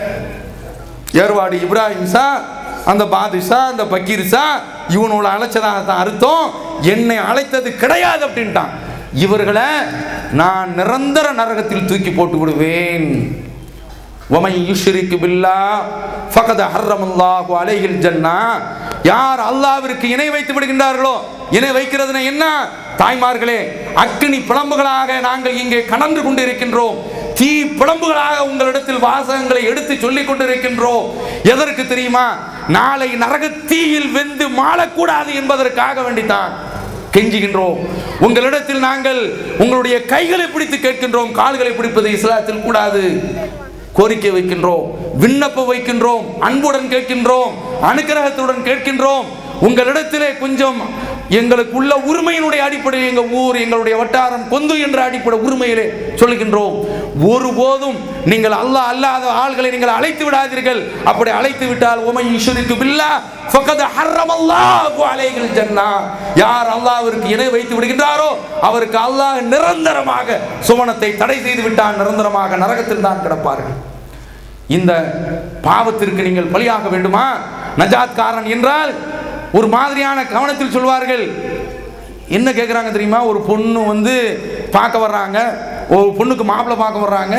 S2: ஏர்வாடி இப்ராஹிம் ஷா அந்த பாதுஷா அந்த பக்கீர் ஷா இவனோட அழைச்சதாக தான் அர்த்தம் என்னை அழைத்தது கிடையாது அப்படின்ட்டான் இவர்களை நான் நிரந்தர நரகத்தில் தூக்கி போட்டு விடுவேன் ومن يشرك بالله فقد حرم الله عليه الجنة யார் அல்லாஹ்விற்கு இணை வைத்து விடுகின்றார்களோ இணை வைக்கிறதுனா என்ன தாய்மார்களே அக்கினி பிளம்புகளாக நாங்கள் இங்கே கடந்து கொண்டிருக்கின்றோம் தீ பிளம்புகளாக உங்களிடத்தில் வாசகங்களை எடுத்து சொல்லிக் கொண்டிருக்கின்றோம் எதற்கு தெரியுமா நாளை நரக தீயில் வெந்து மாளக்கூடாது என்பதற்காக வேண்டித்தான் கெஞ்சுகின்றோம் உங்களிடத்தில் நாங்கள் உங்களுடைய கைகளை பிடித்து கேட்கின்றோம் கால்களை பிடிப்பது இஸ்லாத்தில் கூடாது கோரிக்கை வைக்கின்றோம் விண்ணப்பம் வைக்கின்றோம் அன்புடன் கேட்கின்றோம் அனுக்கிரகத்துடன் கேட்கின்றோம் உங்களிடத்திலே கொஞ்சம் எங்களுக்கு உள்ள உரிமையினுடைய அடிப்படையில் எங்கள் ஊர் எங்களுடைய வட்டாரம் கொந்து என்ற அடிப்படை உரிமையிலே சொல்லுகின்றோம் ஒருபோதும் நீங்கள் அல்லாஹ் அல்லாத ஆள்களை நீங்கள் அழைத்து விடாதீர்கள் அப்படி அழைத்து விட்டால் உமை ஈஸ்வருக்கு பில்லா ஃபக்கத் ஹர்ரமல்லாஹு அலைஹில் ஜன்னா யார் அல்லாஹ்விற்கு இணை வைத்து விடுகின்றாரோ அவருக்கு அல்லாஹ் நிரந்தரமாக சுவனத்தை தடை செய்து விட்டான் நிரந்தரமாக நரகத்தில் தான் கிடப்பார்கள் இந்த பாவத்திற்கு நீங்கள் பலியாக வேண்டுமா நஜாத்காரன் என்றால் ஒரு மாதிரியான கவனத்தில் சொல்வார்கள் என்ன கேட்குறாங்க தெரியுமா ஒரு பொண்ணு வந்து பார்க்க வர்றாங்க ஒரு பொண்ணுக்கு மாப்பிள்ளை பார்க்க வர்றாங்க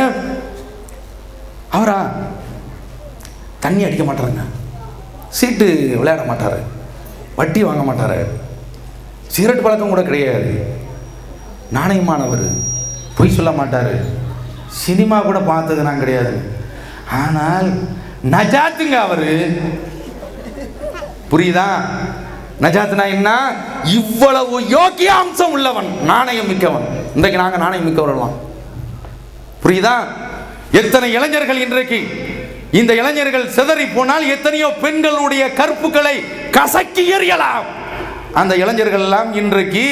S2: அவரா தண்ணி அடிக்க மாட்டாருங்க சீட்டு விளையாட மாட்டார் வட்டி வாங்க மாட்டார் சிகரெட் பழக்கம் கூட கிடையாது நாணயமானவர் பொய் சொல்ல மாட்டார் சினிமா கூட பார்த்தது நான் கிடையாது ஆனால் நஜாத்துங்க அவர் புரியுதா நஜாத்னா என்ன இவ்வளவு யோக்கிய அம்சம் உள்ளவன் நாணயம் மிக்கவன் இன்றைக்கு நாங்கள் நாணயம் மிக்கவரெல்லாம் புரியுதா எத்தனை இளைஞர்கள் இன்றைக்கு இந்த இளைஞர்கள் சிதறி போனால் எத்தனையோ பெண்களுடைய கற்புகளை கசக்கி எறியலாம் அந்த இளைஞர்கள் எல்லாம் இன்றைக்கு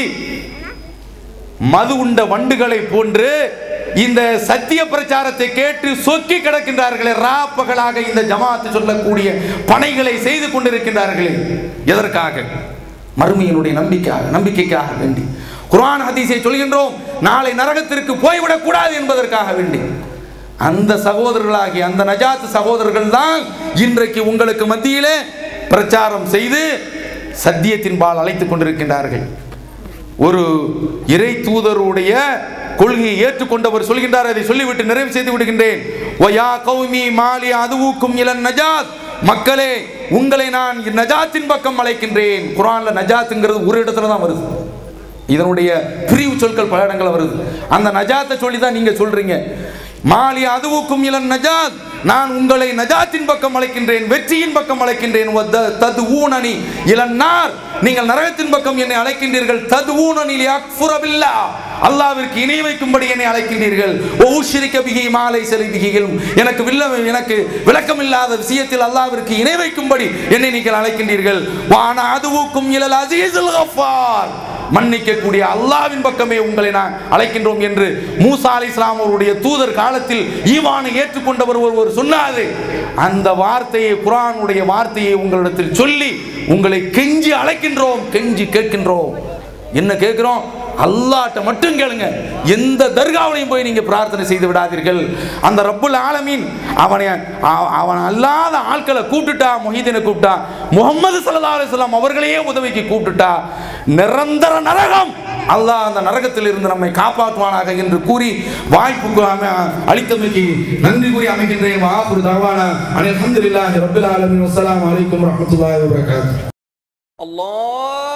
S2: மது உண்ட வண்டுகளை போன்று இந்த சத்திய பிரச்சாரத்தை கேட்டு சொக்கி கிடக்கின்றார்களே ராப்பகலாக இந்த ஜமாத்து சொல்லக்கூடிய பணிகளை செய்து கொண்டிருக்கின்றார்களே எதற்காக மறுமையினுடைய நம்பிக்கையாக நம்பிக்கைக்காக வேண்டி குர்ஆன் ஹதீஸை சொல்கின்றோம் நாளை நரகத்திற்கு போய்விடக் கூடாது என்பதற்காக வேண்டி அந்த சகோதரர்களாகிய அந்த நஜாத் சகோதரர்கள் தான் இன்றைக்கு உங்களுக்கு மத்தியிலே பிரச்சாரம் செய்து சத்தியத்தின் பால் அழைத்துக் கொண்டிருக்கின்றார்கள் ஒரு இறை தூதருடைய கொள்கையை ஏற்றுக்கொண்டவர் சொல்கின்றார் அதை சொல்லிவிட்டு நிறைவு செய்து விடுகின்றேன் ஒயா கௌமி மாலி அதுவுக்கும் இளன் நஜாத் மக்களே உங்களை நான் நஜாத்தின் பக்கம் அழைக்கின்றேன் குரான்ல நஜாத்துங்கிறது ஒரு இடத்துல தான் வருது இதனுடைய பிரிவு சொற்கள் பல இடங்கள்ல வருது அந்த நஜாத்தை சொல்லி தான் நீங்க சொல்றீங்க மாலி அதுவுக்கும் இளன் நஜாத் நான் உங்களை நஜாத்தின் பக்கம் அழைக்கின்றேன் வெற்றியின் பக்கம் அழைக்கின்றேன் வத்த- தது ஊனனி இளன்னார் நீங்கள் நரகத்தின் பக்கம் என்னை அழைக்கின்றீர்கள் தது ஊனனி அக்ஃபுரபில்லா அல்லாவிற்கு இணை வைக்கும்படி என்னை அழைக்கின்றீர்கள் ஓஷிரிக்க பிகி மாலை செலி பிகிகளும் எனக்கு வில்ல எனக்கு விளக்கம் இல்லாத விஷயத்தில் அல்லாவிற்கு இணை வைக்கும்படி என்னை நீங்கள் அழைக்கின்றீர்கள் வான அதுவுக்கும் இலல் அசீசுல் கஃபார் மன்னிக்கக்கூடிய அல்லாவின் பக்கமே உங்களை நான் அழைக்கின்றோம் என்று மூசா அலி இஸ்லாம் அவருடைய தூதர் காலத்தில் ஈவானை ஏற்றுக்கொண்டவர் ஒருவர் சொன்னாரு அந்த வார்த்தையை குரானுடைய வார்த்தையை உங்களிடத்தில் சொல்லி உங்களை கெஞ்சி அழைக்கின்றோம் கெஞ்சி கேட்கின்றோம் என்ன கேட்கிறோம் அல்லாட்ட மட்டும் கேளுங்க எந்த தர்காவிலையும் போய் நீங்க பிரார்த்தனை செய்து விடாதீர்கள் அந்த ரப்புல் ஆலமீன் அவனை அ- அவன் அல்லாத ஆட்களை கூப்பிட்டுட்டா மொஹீதீனை கூப்பிட்டா முகமது சல்லல்லாஹு அலைஹி வஸல்லம் அவர்களையே உதவிக்கு கூப்பிட்டுட்டா நிரந்தர நரகம் அல்லாஹ் அந்த நரகத்தில் இருந்து நம்மை காப்பாற்றுவானாக என்று கூறி வாய்ப்புக்கு அம- அளித்தமைக்கு நன்றி கூறி அமைக்கின்றேன் வாபுர் தவான அல்ஹம்துலில்லாஹி ரப்பில் ஆலமீன் வஸ்ஸலாமு அலைக்கும் வரஹ்மத்துல்லாஹி வபரகாத்துஹு
S6: الله